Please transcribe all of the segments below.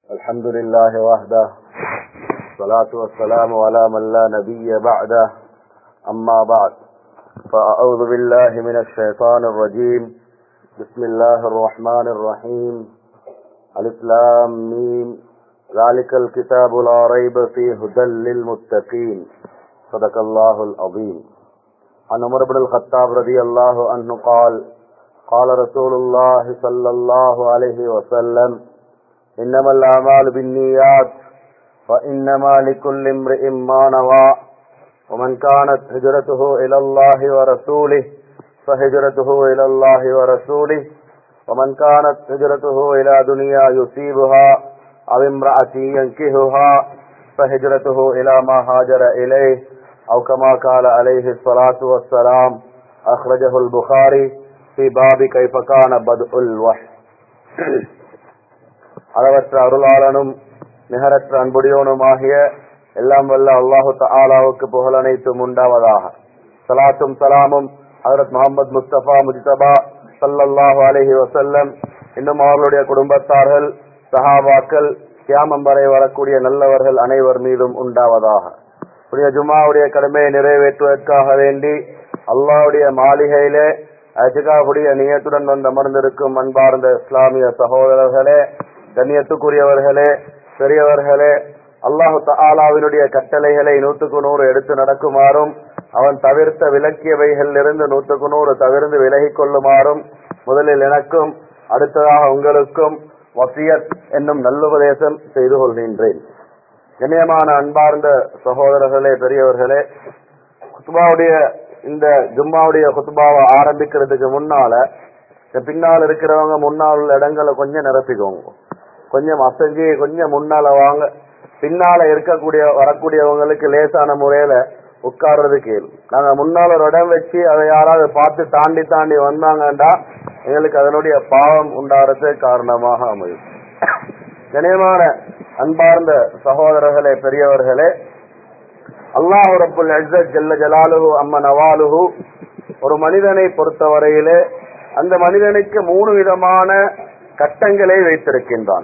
الحمد لله وحده الصلاة والسلام على من لا نبي بعده أما بعد فأعوذ بالله من الشيطان الرجيم بسم الله الرحمن الرحيم الإسلام ميم ذلك الكتاب لا ريب فيه هدى للمتقين صدق الله العظيم عن عمر بن الخطاب رضي الله عنه قال قال رسول الله صلى الله عليه وسلم إنما الأعمال بالنيات وإنما لكل امرئ ما نوى ومن كانت هجرته إلى الله ورسوله فهجرته إلى الله ورسوله ومن كانت هجرته إلى دنيا يصيبها أو امرأة ينكهها فهجرته إلى ما هاجر إليه أو كما قال عليه الصلاة والسلام أخرجه البخاري في باب كيف كان بدء الوحي அளவற்ற அருளாளனும் நிகரற்ற அன்புடையோனுமாகிய எல்லாம் வல்ல அல்லாஹு தாலாவுக்கு புகழனைத்தும் உண்டாவதாக சலாத்தும் சலாமும் ஹதரத் முகமது முஸ்தபா முஜிதபா சல்லல்லாஹு அலஹி வசல்லம் இன்னும் அவர்களுடைய குடும்பத்தார்கள் சஹாபாக்கள் கியாமம் வரை வரக்கூடிய நல்லவர்கள் அனைவர் மீதும் உண்டாவதாக புனித ஜுமாவுடைய கடமையை நிறைவேற்றுவதற்காக வேண்டி அல்லாவுடைய மாளிகையிலே அஜிகாவுடைய நியத்துடன் வந்து அமர்ந்திருக்கும் அன்பார்ந்த இஸ்லாமிய சகோதரர்களே கண்ணியத்துக்குரியவர்களே பெரியவர்களே அல்லாஹு தாலாவினுடைய கட்டளைகளை நூற்றுக்கு நூறு எடுத்து நடக்குமாறும் அவன் தவிர்த்த விலக்கியவைகளிலிருந்து நூற்றுக்கு நூறு தவிர்த்து விலகிக் கொள்ளுமாறும் முதலில் எனக்கும் அடுத்ததாக உங்களுக்கும் வசியத் என்னும் நல்லுபதேசம் செய்து கொள்கின்றேன் கண்ணியமான அன்பார்ந்த சகோதரர்களே பெரியவர்களே குத்துபாவுடைய இந்த ஜும்மாவுடைய குத்துபாவை ஆரம்பிக்கிறதுக்கு முன்னால பின்னால் இருக்கிறவங்க முன்னால் உள்ள இடங்களை கொஞ்சம் நிரப்பிக்கோங்க கொஞ்சம் அசைஞ்சு கொஞ்சம் முன்னால வாங்க பின்னால இருக்கக்கூடிய வரக்கூடியவங்களுக்கு லேசான முறையில உட்கார்றது கேள்வி நாங்க முன்னால ஒரு இடம் வச்சு அதை யாராவது பார்த்து தாண்டி தாண்டி வந்தாங்கண்டா எங்களுக்கு அதனுடைய பாவம் உண்டாறது காரணமாக அமையும் கனியமான அன்பார்ந்த சகோதரர்களே பெரியவர்களே அல்லாஹு ரப்புல் ஜல்ல ஜலாலுஹு அம்ம நவாலுஹு ஒரு மனிதனை பொறுத்தவரையிலே அந்த மனிதனுக்கு மூணு விதமான கட்டங்களை வைத்திருக்கின்றான்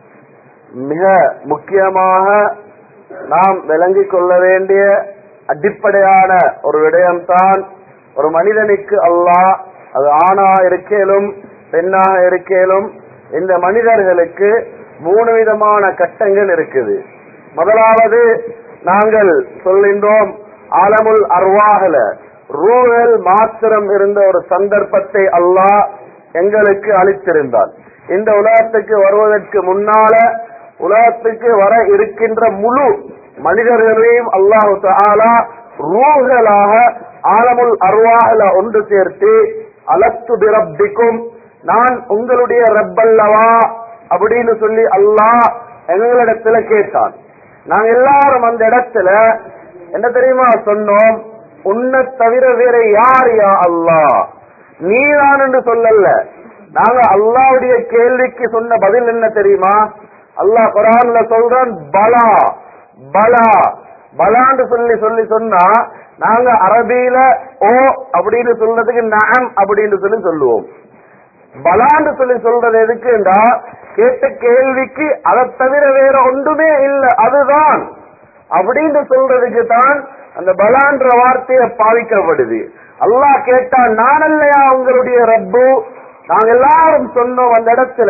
மிக முக்கியமாக நாம் விளங்கிக் கொள்ள வேண்டிய அடிப்படையான ஒரு விடயம்தான் ஒரு மனிதனுக்கு அல்லாஹ் அது ஆணா இருக்கேலும் பெண்ணாக இருக்கேலும் இந்த மனிதர்களுக்கு மூணு விதமான கட்டங்கள் இருக்குது முதலாவது நாங்கள் சொல்கின்றோம் ஆலமுல் அர்வாகல ரூழல் மாத்திரம் இருந்த ஒரு சந்தர்ப்பத்தை அல்லாஹ் எங்களுக்கு அளித்திருந்தான் இந்த உலகத்துக்கு வருவதற்கு முன்னால உலகத்துக்கு வர இருக்கின்ற முழு மனிதர்களையும் அல்லாஹு தாலா ரூகளாக ஆலமுல் அருவாகல ஒன்று சேர்த்து அலத்து பிரப்திக்கும் நான் உங்களுடைய ரப்பல்லவா அப்படின்னு சொல்லி அல்லாஹ் எங்களிடத்துல கேட்டான் நாங்க எல்லாரும் அந்த இடத்துல என்ன தெரியுமா சொன்னோம் உன்னை தவிர வேற யார் யா அல்லா நீதான் என்று சொல்லல நாங்க அல்லாவுடைய கேள்விக்கு சொன்ன பதில் என்ன தெரியுமா அல்லாஹ் குரான்ல சொல்றான் பலா பலா பலான்னு சொல்லி சொல்லி சொன்னா நாங்க அரபியில ஓ அப்படின்னு சொல்றதுக்கு நாம் அப்படின்னு சொல்லி சொல்லுவோம் பலான்னு சொல்லி சொல்றது எதுக்குண்டா கேட்ட கேள்விக்கு அதை தவிர வேற ஒன்றுமே இல்லை அதுதான் அப்படின்னு சொல்றதுக்கு தான் அந்த பலான்ற வார்த்தையை பாவிக்கப்படுது அல்லாஹ் கேட்டா நான் இல்லையா உங்களுடைய ரப்பு நாங்க எல்லாரும் சொன்னோம் அந்த இடத்துல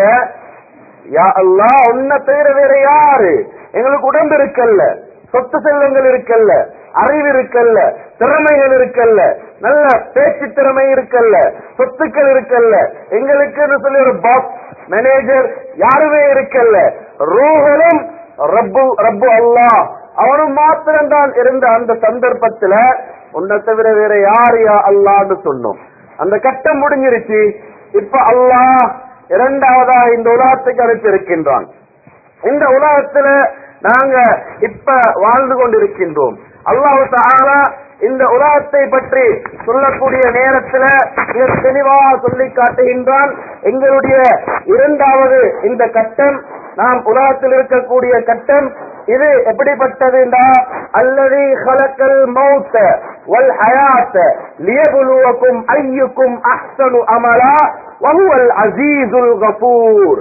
யா அல்லா உன்னை தவிர வேற யாரு எங்களுக்கு உடம்பு இருக்கல்ல சொத்து செல்வங்கள் இருக்கல்ல அறிவு இருக்கல்ல திறமைகள் இருக்கல்ல நல்ல பேச்சு திறமை இருக்கல்ல சொத்துக்கள் இருக்கல்ல எங்களுக்குன்னு சொல்லி ஒரு பாஸ் மேனேஜர் யாருமே இருக்கல்ல ரூகளும் ரப்பு ரப்பு அல்லா அவனும் மாத்திரம்தான் இருந்த அந்த சந்தர்ப்பத்துல உன்னை தவிர வேற யார் யா அல்லான்னு சொன்னோம் அந்த கட்டம் முடிஞ்சிருச்சு இப்ப அல்லாஹ் இரண்டாவதா இந்த உலகத்துக்கு அனுப்பியிருக்கின்றான் இந்த உலகத்துல நாங்க இப்ப வாழ்ந்து கொண்டிருக்கின்றோம் அல்லாஹு தாலா இந்த உலகத்தை பற்றி சொல்லக்கூடிய நேரத்துல மிக தெளிவாக சொல்லி காட்டுகின்றான் எங்களுடைய இரண்டாவது இந்த கட்டம் நாம் உலகத்தில் இருக்கக்கூடிய கட்டம் இது எப்படிப்பட்டதுண்டா அல்லது ஹலக்கல் மௌத்த வல் ஹயாத்த லியபுலுவக்கும் ஐயுக்கும் அஹ்சனு அமலா வஹுவல் அசீசுல் கஃபூர்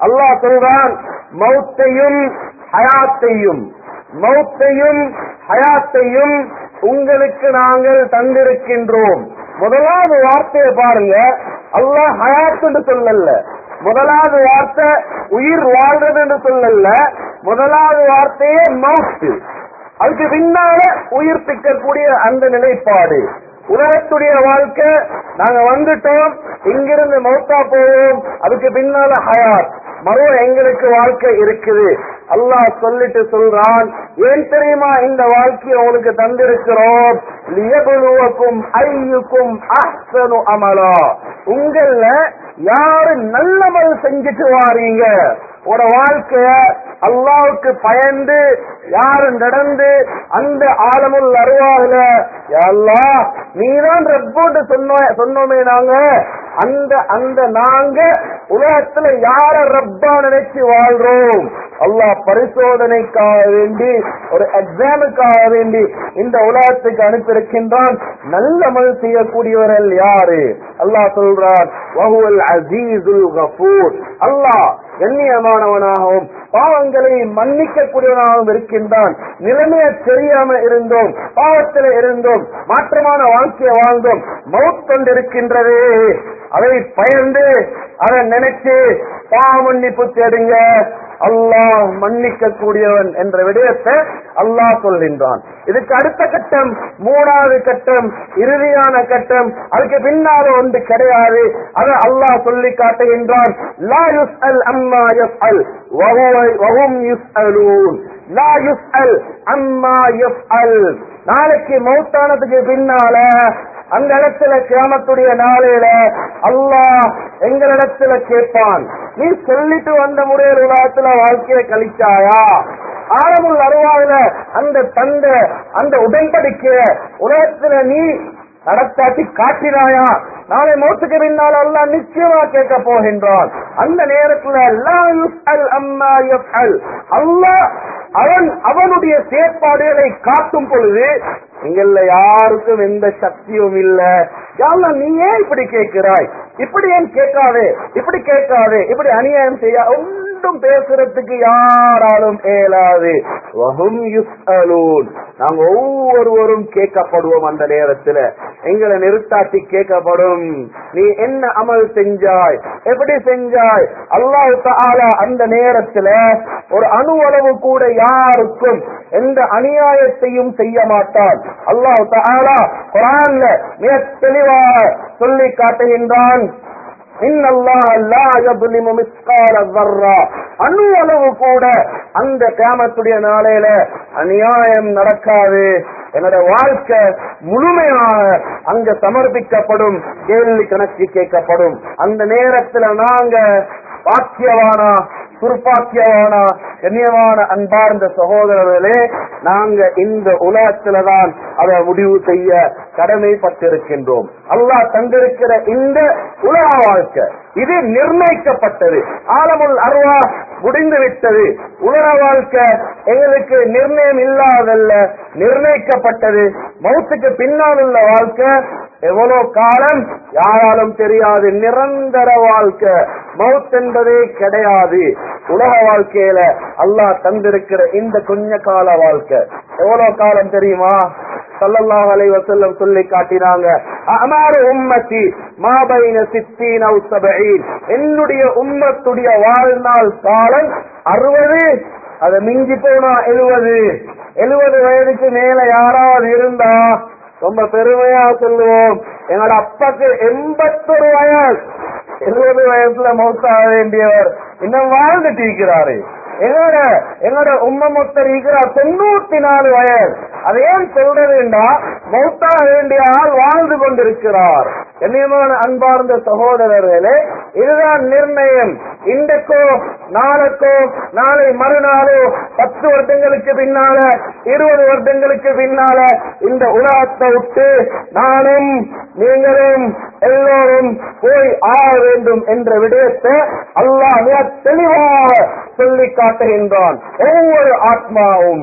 அல்லாஹ் சொல்றான் மௌத்தையும் ஹயாத்தையும் மௌத்தையும் ஹயாத்தையும் உங்களுக்கு நாங்கள் தந்திருக்கின்றோம் முதலாவது வார்த்தையை பாருங்க அல்லாஹ் ஹயாத் என்று சொல்லல முதலாவது வார்த்தை உயிர் வாழ்றது என்று சொல்லல முதலாவது வார்த்தையே மவுத்து அதுக்கு பின்னால உயிர்ப்பிக்கக்கூடிய அந்த நிலைப்பாடு உலகத்துடைய வாழ்க்கை நாங்க வந்துட்டோம் இங்கிருந்து மௌத்தா போவோம் அதுக்கு பின்னால ஹயாத் மறுவ எங்களுக்கு வாழ்க்கை இருக்குது அல்லாஹ் சொல்லிட்டு சொல்றான் ஏன் தெரியுமா இந்த வாழ்க்கையை உங்களுக்கு தந்திருக்கிறோம் லியபுலுவக்கும் ஐயுக்கும் அஹ்சனு அமலா உங்கள யாரு நல்லமல் செஞ்சுட்டு வாரீங்க ஒரு வாழ்க்கைய அல்லாவுக்கு பயந்து யாரு நடந்து அந்த ஆலமுல் அருவாகல அல்லா நீதான் ரப்போட்டு சொன்ன சொன்னோமே நாங்க அந்த அந்த நாங்க உலகத்துல யார ரப்பா நினைச்சு வாழ்றோம் அல்லாஹ் பரிசோதனைக்காக வேண்டி ஒரு எக்ஸாமுக்காக வேண்டி இந்த உலகத்துக்கு அனுப்பியிருக்கின்றான் நல்ல மல் செய்யக்கூடியவர்கள் யாரு அல்லாஹ் சொல்றான் வஹுவல் அசீசுல் கஃபூர் அல்லாஹ் கண்ணியமானவனாகவும் பாவங்களை மன்னிக்க கூடியவனாகவும் இருக்கின்றான் நிலைமையை தெரியாம இருந்தோம் பாவத்தில் இருந்தோம் மாற்றமான வாழ்க்கையை வாழ்ந்தோம் மவுத் கொண்டிருக்கின்றதே அதை பயந்து அதை நினைச்சு பாவ மன்னிப்பு தேடுங்க அல்லாஹ் மன்னிக்க கூடியவன் என்ற விடயத்தை அல்லாஹ் சொல்கின்றான் இதுக்கு அடுத்த கட்டம் மூணாவது கட்டம் இறுதியான கட்டம் அதுக்கு பின்னால ஒன்று கிடையாது அதை அல்லாஹ் சொல்லி காட்டுகின்றான் லா யுஸ்அல் அம்மா யஃப்அல் வஹுவ- வஹும் யுஸ்அலூன் லா யுஸ்அல் அம்மா யஃப்அல் நாளைக்கு மௌத்தானதுக்கு பின்னால அந்த இடத்துல கிராமத்துடைய நாளையில அல்லாஹ் எங்களிடத்துல கேட்பான் நீ சொல்லிட்டு வந்த முறையில் உலகத்துல வாழ்க்கையை கழிச்சாயா ஆரமுள் அருவாவில அந்த தந்த அந்த உடன்படிக்கைய உலகத்துல நீ நடத்தாட்டி காட்டினாயா நாளை மௌத்துக்கு பின்னால் அல்லாஹ் நிச்சயமா கேட்க போகின்றான் அந்த நேரத்துல லா யுஸ்அல் அம்மா யஃப்அல் அல்லாஹ் அவன் அவனுடைய செயற்பாடுகளை காட்டும் பொழுது எங்கள்ல யாருக்கும் எந்த சக்தியும் இல்ல யாரெல்லாம் நீ ஏன் இப்படி கேட்கிறாய் இப்படி ஏன் கேட்காதே இப்படி கேட்காதே இப்படி அநியாயம் செய்ய ஒன்றும் பேசுறதுக்கு யாராலும் இயலாது வஹும் யுஸ்அலூன் நாங்க ஒவ்வொருவரும் கேட்கப்படுவோம் அந்த நேரத்துல எங்களை நிறுத்தாட்டி கேட்கப்படும் நீ என்ன அமல் செஞ்சாய் எப்படி செஞ்சாய் அல்லாஹ் தஆலா அந்த நேரத்துல ஒரு அணுவளவு கூட யாருக்கும் எந்த அநியாயத்தையும் செய்ய மாட்டான் அல்லாஹ் தஆலா குர்ஆன்ல மிக தெளிவாக சொல்லி காட்டுகின்றான் இன்னல்லாஹ் லா யظلم மிஸ்கால ذرة அணு அளவு கூட அந்த கியாமத்துடைய நாளையில அநியாயம் நடக்காது என்னோட வாழ்க்கை முழுமையாக அங்க சமர்ப்பிக்கப்படும் கேள்வி கணக்கு கேட்கப்படும் அந்த நேரத்துல நாங்க பாக்கியவானா துர்பாக்கியவானா கண்ணியமான அன்பார்ந்த சகோதரர்களே நாங்க இந்த உலகத்துலதான் அதை முடிவு செய்ய கடமைப்பட்டிருக்கின்றோம் அல்லாஹ் தந்திருக்கிற இந்த உலக வாழ்க்கை இது நிர்ணயிக்கப்பட்டது ஆலமுல் அருவா முடிந்து விட்டது உலக வாழ்க்கை எங்களுக்கு நிர்ணயம் இல்லாதல்ல நிர்ணயிக்கப்பட்டது மௌத்துக்கு பின்னால் உள்ள வாழ்க்கை எவ்வளவு காலம் யாராலும் தெரியாது நிரந்தர வாழ்க்கை மவுத் என்பதே கிடையாது உலக வாழ்க்கையில அல்லாஹ் தந்திருக்கிற இந்த கொஞ்ச கால வாழ்க்கை எவ்வளவு காலம் தெரியுமா சல்லல்லாஹு அலைஹி வஸல்லம் சொல்லி காட்டினாங்க அமாரு உம்மத்தி மாபைன சித்தீன் அவு சபஈன் என்னுடைய உம்மத்துடைய வாழ்நாள் காலம் அறுபது அதை மிஞ்சி போனா எழுபது எழுபது வயதுக்கு மேல யாராவது இருந்தா ரொம்ப பெருமையா சொல்லுவோம் எங்களோட அப்பாக்கு எண்பத்தொரு வயசு எழுபது வயசுல மௌத்தாக வேண்டியவர் இன்னும் வாழ்ந்துட்டு இருக்கிறாரு எங்களோட எங்களோட உம்ம மொத்தர் இருக்கிறார் தொண்ணூத்தி நாலு வயசு அது ஏன் சொல்றதுண்டா மௌத்தாக வேண்டிய ஆள் வாழ்ந்து கொண்டிருக்கிறார் கண்ணியமான அன்பார்ந்த சகோதரர்களே இதுதான் நிர்ணயம் இன்றைக்கோ நாளைக்கோ நாளை மறுநாளோ பத்து வருடங்களுக்கு பின்னால இருபது வருடங்களுக்கு பின்னால இந்த உலகத்தை விட்டு நானும் நீங்களும் எல்லோரும் போய் ஆக வேண்டும் என்ற விடயத்தை அல்லாஹ் மிக தெளிவாக சொல்லி காட்டுகின்றான் ஒவ்வொரு ஆத்மாவும்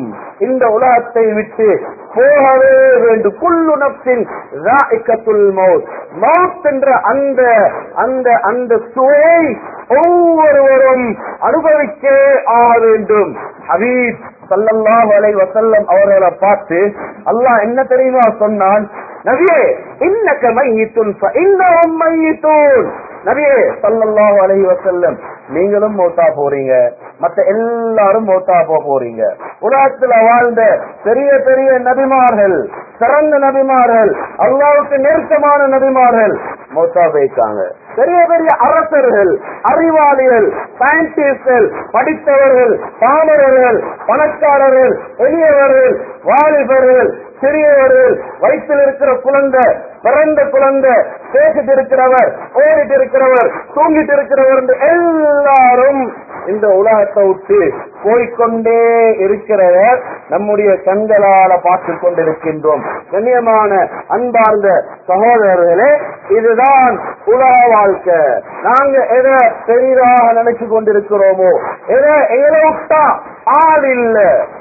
இந்த உலகத்தை விட்டு போகவே வேண்டும் குல்லு நப்சின் ராஇக்கத்துல் மௌத் மௌத் என்ற அந்த அந்த அந்த சுவை ஒவ்வொருவரும் அனுபவிக்கே ஆக வேண்டும் ஹபீப் சல்லல்லாஹு அலைஹி வஸல்லம் அவர்களை பார்த்து அல்லாஹ் என்ன தெரியுமா சொன்னான் நபியே இன்னக்க மையித்துன் இன்னும் மையித்தூன் நபியே சல்லல்லாஹு அலைஹி வஸல்லம் நீங்களும் மௌத்தா போறீங்க மத்த எல்லாரும் மௌத்தா போக போறீங்க உலகத்துல வாழ்ந்த பெரிய பெரிய நபிமார்கள் சிறந்த நபிமார்கள் அல்லாவுக்கு நெருக்கமான நபிமார்கள் மௌத்தா போயிருக்காங்க பெரிய பெரிய அரசர்கள் அறிவாளிகள் சயின்டிஸ்ட்கள் படித்தவர்கள் பாமரர்கள் பணக்காரர்கள் எளியவர்கள் வாலிபர்கள் சிறியவர்கள் வயிற்றில் இருக்கிற குழந்தை பிறந்த குழந்தை பேசிட்டு இருக்கிறவர் ஓடிட்டு இருக்கிறவர் தூங்கிட்டு இருக்கிறவர் என்று எல்லாரும் இந்த உலகத்தை விட்டு போய்கொண்டே இருக்கிறவர் நம்முடைய கண்களால பார்த்து கொண்டிருக்கின்றோம் கண்ணியமான அன்பார்ந்த சகோதரர்களே இதுதான் உலக வாழ்க்கை நாங்க எதை பெரிதாக நினைச்சு கொண்டிருக்கிறோமோ எதை எங்களை விட்டா ஆள் இல்ல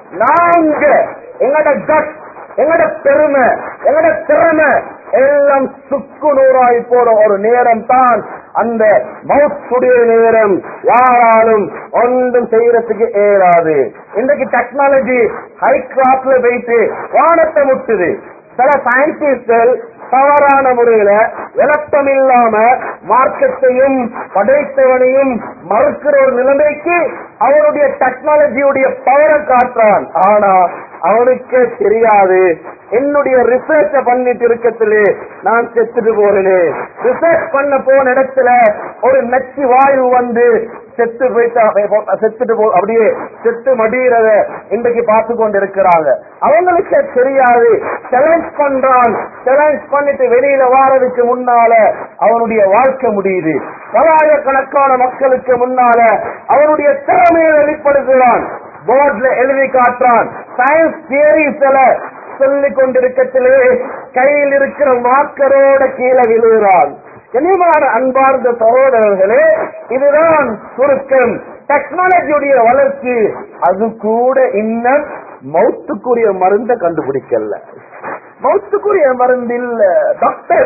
நாங்க எங்கட கட் எங்கட பெருமை எங்கட திறமை எல்லாம் சுக்கு நூறாய் போற ஒரு நேரம் தான் அந்த மவுத்துடைய நேரம் யாராலும் ஒன்றும் செய்யறதுக்கு ஏறாது இன்றைக்கு டெக்னாலஜி ஹை கிளாஸ்ல போயிட்டு வானத்தை முட்டுது சில சயின்டிஸ்ட்கள் தவறான முறையில விளக்கம் இல்லாம மார்க்கத்தையும் படைத்தவனையும் மறுக்கிற ஒரு நிலைமைக்கு அவனுடைய டெக்னாலஜியுடைய பவரை காட்டுறான் ஆனா அவனுக்கே தெரியாது என்னுடைய ரிசர்ச்ச பண்ணிட்டு இருக்கத்திலே நான் செத்துட்டு போறேனே ரிசர்ச் பண்ண போன இடத்துல ஒரு நச்சு வாயு வந்து செத்து போயிட்டா செத்துட்டு போ அப்படியே செத்து மடியிறத இன்றைக்கு பார்த்து கொண்டு இருக்கிறாங்க அவங்களுக்கே தெரியாது சேலஞ்ச் பண்றான் சேலஞ்ச் பண்ணிட்டு வெளியில வாரதுக்கு முன்னால அவனுடைய வாழ்க்கை முடியுது பலாயிரக்கணக்கான மக்களுக்கு முன்னால அவனுடைய திறமையை வெளிப்படுத்துகிறான் போர்ட்ல எழுதி காட்டுறான் சயின்ஸ் தியரிஸ்ல சொல்லிக் கொண்டிருக்கத்திலே கையில் இருக்கிற மார்க்கரோட கீழே விழுகிறான் கனிமான அன்பார்ந்த சகோதரர்களே இதுதான் சுருக்கம் டெக்னாலஜியுடைய வளர்ச்சி அது கூட இன்னும் மௌத்துக்குரிய மருந்த கண்டுபிடிக்கல மௌத்துக்குரிய மருந்து இல்ல டாக்டர்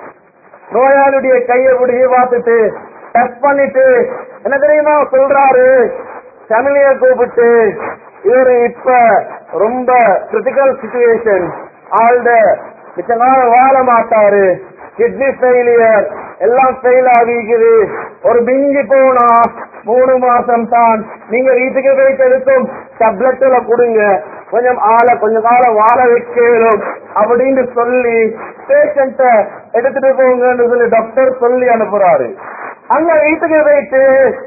நோயாளியுடைய கையை பிடிச்சி பார்த்துட்டு டெஸ்ட் பண்ணிட்டு என்ன தெரியுமா சொல்றாரு ஃபேமிலிய கூப்பிட்டு இவரு இப்ப ரொம்ப கிரிட்டிக்கல் சுச்சுவேஷன் ஆழ்ந்த மிச்ச நாள் வாழ மாட்டாரு கிட்னி ஃபெயிலியர் எல்லாம் ஃபெயில் ஆகிக்குது ஒரு பிஞ்சி போனா மூணு மாசம் தான் நீங்க வீட்டுக்கு போயிட்டு எடுக்கும் டப்லெட்ல கொடுங்க கொஞ்சம் ஆளை கொஞ்ச காலம் வாழ வைக்கணும் அப்படின்னு சொல்லி பேஷண்ட எடுத்துட்டு போங்கன்னு சொல்லி டாக்டர் சொல்லி அனுப்புறாரு அங்க வீட்டுக்கு போயிட்டு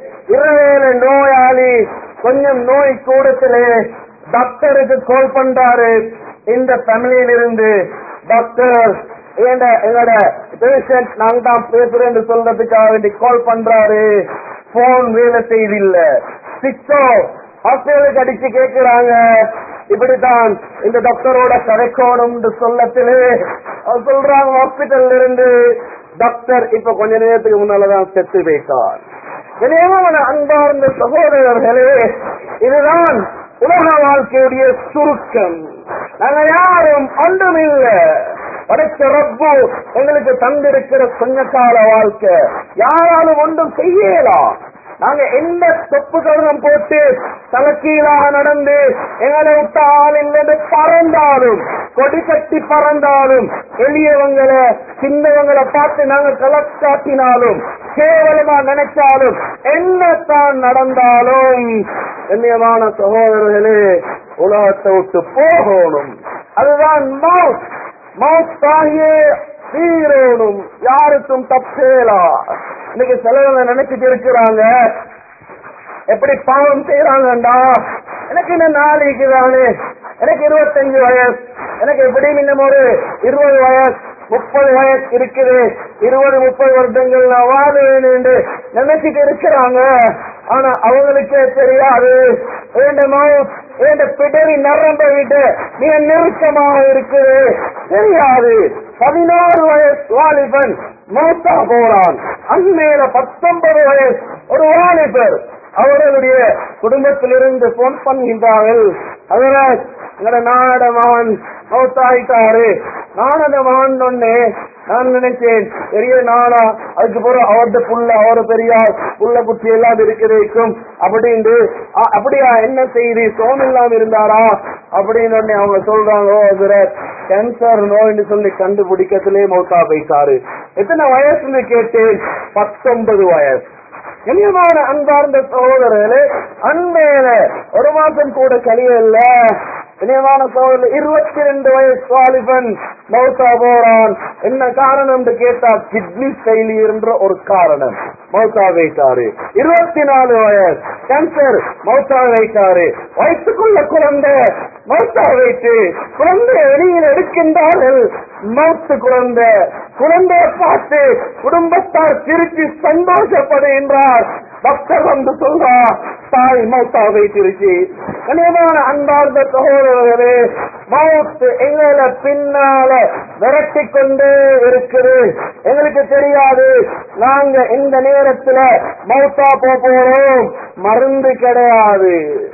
இரவேல நோயாளி கொஞ்சம் நோய் கூடத்திலே டாக்டருக்கு கால் பண்றாரு இந்த ஃபேமிலியில இருந்து டாக்டர் ஏண்ட எங்களோட பேஷண்ட் நாங்க தான் பேசுறேன்னு சொல்றதுக்காக வேண்டி கால் பண்றாரு போன் வேலை செய்தில்ல சிக்ஸோ ஹாஸ்பிட்டலுக்கு அடிச்சு கேட்கிறாங்க இப்படித்தான் இந்த டாக்டரோட கதைக்கணும் சொல்லத்திலே அவர் சொல்றாங்க ஹாஸ்பிட்டல்ல இருந்து டாக்டர் இப்ப கொஞ்ச நேரத்துக்கு முன்னாலதான் செத்து போயிட்டார் இணையமான அன்பார்ந்த சகோதரர்களே இதுதான் உலக வாழ்க்கையுடைய சுருக்கம் நாங்க யாரும் ஒன்றுமில்லை படைத்த ரப்பு எங்களுக்கு தந்திருக்கிற கொஞ்ச கால வாழ்க்கை யாராலும் ஒன்றும் செய்யலாம் நாங்க எந்த தொப்பு கருணம் போட்டு தலைக்கீழாக நடந்து எங்களை விட்ட ஆள் இல்லைன்னு பறந்தாலும் கொடி கட்டி பறந்தாலும் எளியவங்களை சின்னவங்களை பார்த்து நாங்க கலக்காட்டினாலும் கேவலமா நினைச்சாலும் என்னத்தான் நடந்தாலும் கண்ணியமான சகோதரர்களே உலகத்தை விட்டு போகணும் அதுதான் மவுத் மவுத் ஆகியே தீரணும் யாருக்கும் தப்பேலா இன்னைக்கு சிலவங்க நினைச்சிட்டு இருக்கிறாங்க எப்படி பாவம் செய்யறாங்கடா எனக்கு இன்னும் நாளைக்கு தானே எனக்கு இருபத்தஞ்சு வயசு எனக்கு எப்படி இன்னும் ஒரு இருபது வயசு முப்பது வயசு இருக்குது இருபது முப்பது வருடங்கள் நான் வாழுவேன் என்று நினைச்சிட்டு இருக்கிறாங்க ஆனா அவங்களுக்கே தெரியாது வேண்டுமோ வேண்ட பிடரி நரம்ப விட்டு மிக நெருக்கமாக இருக்குது தெரியாது பதினாறு வயசு வாலிபன் மௌத்தா போறான் அண்மையில பத்தொன்பது வயசு ஒரு வாலிபர் அவர்களுடைய குடும்பத்திலிருந்து போன் பண்ணுகின்றார்கள் அதனால் எங்கட நாட மகன் மௌத்தாயிட்டாரு நானத மகன் ஒண்ணு நான் நினைச்சேன் பெரிய நாளா அதுக்கு பிறகு அவரது புள்ள அவரு பெரியார் புள்ள குச்சி எல்லாம் இருக்கிறேக்கும் அப்படின்னு அ- அப்படியா என்ன செய்தி சோம் இல்லாம இருந்தாரா அப்படின்னு உடனே அவங்க சொல்றாங்க ஓ ஹசரத் கேன்சர் நோய்னு சொல்லி கண்டுபிடிக்கத்திலே மௌத்தா போயிட்டாரு எத்தனை வயசுன்னு கேட்டேன் பத்தொன்பது வயசு கண்ணியமான அன்பார்ந்த சகோதரர்களே அண்மையில ஒரு மாசம் கூட கழியல்ல கண்ணியமான சகோதரர் இருபத்தி ரெண்டு வயசு வாலிபன் மௌத்தா போறான் என்ன காரணம் என்று கேட்டா கிட்னி ஃபெயிலியர் என்ற ஒரு காரணம் மௌத்தா வைத்தாரு இருபத்தி நாலு வயசு கேன்சர் மௌத்தா வைத்தாரு வயிற்றுக்குள்ள குழந்தை மௌத்தா வைத்து குழந்தைய வெளியில் எடுக்கின்றார்கள் மௌத்து குழந்தை குழந்தையை பார்த்து குடும்பத்தார் சிரிச்சு சந்தோஷப்படுகின்றார் டாக்டர் வந்து சொல்றா தாய் மௌத்தா வைத்திருச்சு கனியமான அன்பார்ந்த சகோதரர்களே மௌத்து எங்களை பின்னால விரட்டி கொண்டே இருக்குது எங்களுக்கு தெரியாது நாங்க இந்த நேரத்துல மௌத்தா போக போறோம் மருந்து கிடையாது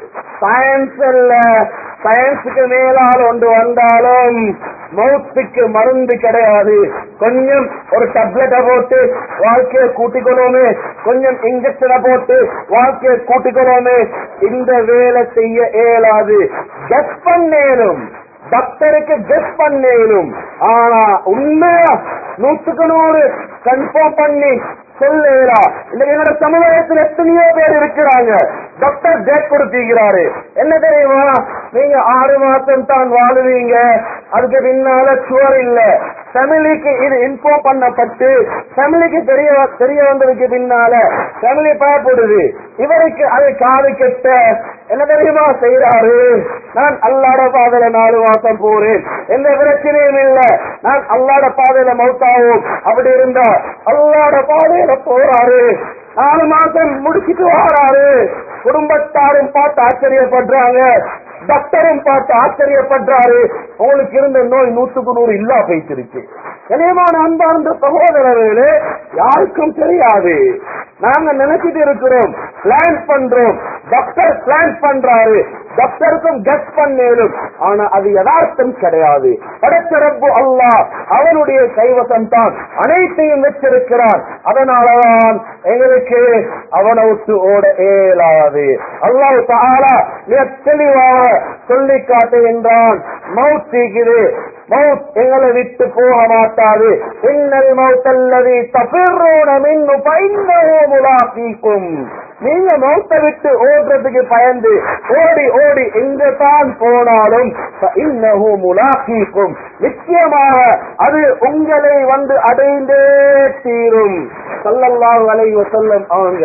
சயின்ஸ் இல்ல சயின்ஸுக்கு மேலால் ஒன்று வந்தாலும் மௌத்துக்கு மருந்து கிடையாது கொஞ்சம் ஒரு டப்லெட்டை போட்டு வாழ்க்கையை கூட்டிக்கொள்ளோமே கொஞ்சம் இன்ஜெக்ஷனை போட்டு வாழ்க்கையை கூட்டிக்கொள்ளோமே இந்த வேலை செய்ய இயலாது கெஸ் பண்ணேனும் டாக்டருக்கு கெஸ் பண்ணேனும் ஆனா உண்மையா நூற்றுக்கு நூறு கன்ஃபார்ம் பண்ணி சொல்லா இன்னைக்கு எங்களோட சமுதாயத்தில் எத்தனையோ பேர் இருக்கிறாங்க டாக்டர் டேட் கொடுத்திருக்கிறாரு என்ன தெரியுமா நீங்க ஆறு மாசம் தான் வாழுவீங்க அதுக்கு பின்னால சுவர் இல்ல ஃபேமிலிக்கு இது இன்ஃபார்ம் பண்ணப்பட்டு ஃபேமிலிக்கு தெரிய தெரிய வந்ததுக்கு பின்னால ஃபேமிலி பயப்படுது இவருக்கு அது காது கெட்ட என்ன தெரியுமா செய்யறாரு நான் அல்லாட பாதையில நாலு மாசம் போறேன் எந்த பிரச்சனையும் இல்ல நான் அல்லாட பாதையில மௌத்தாவும் அப்படி இருந்தா அல்லாட பாதையில போறாரு நாலு மாசம் முடிச்சிட்டு வாராரு குடும்பத்தாரும் பார்த்து ஆச்சரியப்படுறாங்க டாக்டரும் பார்த்து ஆச்சரியப்படுறாரு உங்களுக்கு இருந்த நோய் நூற்றுக்கு நூறு இல்லா போயிட்டிருக்கு கனியமான அன்பார்ந்த சகோதரர்களே யாருக்கும் தெரியாது நாங்க நினைச்சிட்டு இருக்கிறோம் பிளான் பண்றோம் டாக்டர் பிளான் பண்றாரு டாக்டருக்கும் கெஸ் பண்ணேனும் ஆனா அது யதார்த்தம் கிடையாது படைச்ச ரப்பு அல்லாஹ் அவனுடைய கைவசம் தான் அனைத்தையும் வச்சிருக்கிறான் அதனாலதான் எங்களுக்கு அவனை விட்டு ஓட இயலாது அல்லாஹ் தாலா மிக தெளிவாக சொல்லி காட்டுகின்றான் மவுத் சீக்கிரு மவுத் எங்களை விட்டு போக மாட்டாது இன்னல் மவுத்தல்லதி தபிர்ரோன மின்னு பைன்னவோ முலாக்கீக்கும் நீங்க மௌத்தை விட்டு ஓடுறதுக்கு பயந்து ஓடி ஓடி எங்க தான் போனாலும் இன்னஹு முலாக்கீக்கும் நிச்சயமாக அது உங்களை வந்து அடைந்தே தீரும் சல்லல்லாஹு அலைஹி வஸல்லம் அவங்க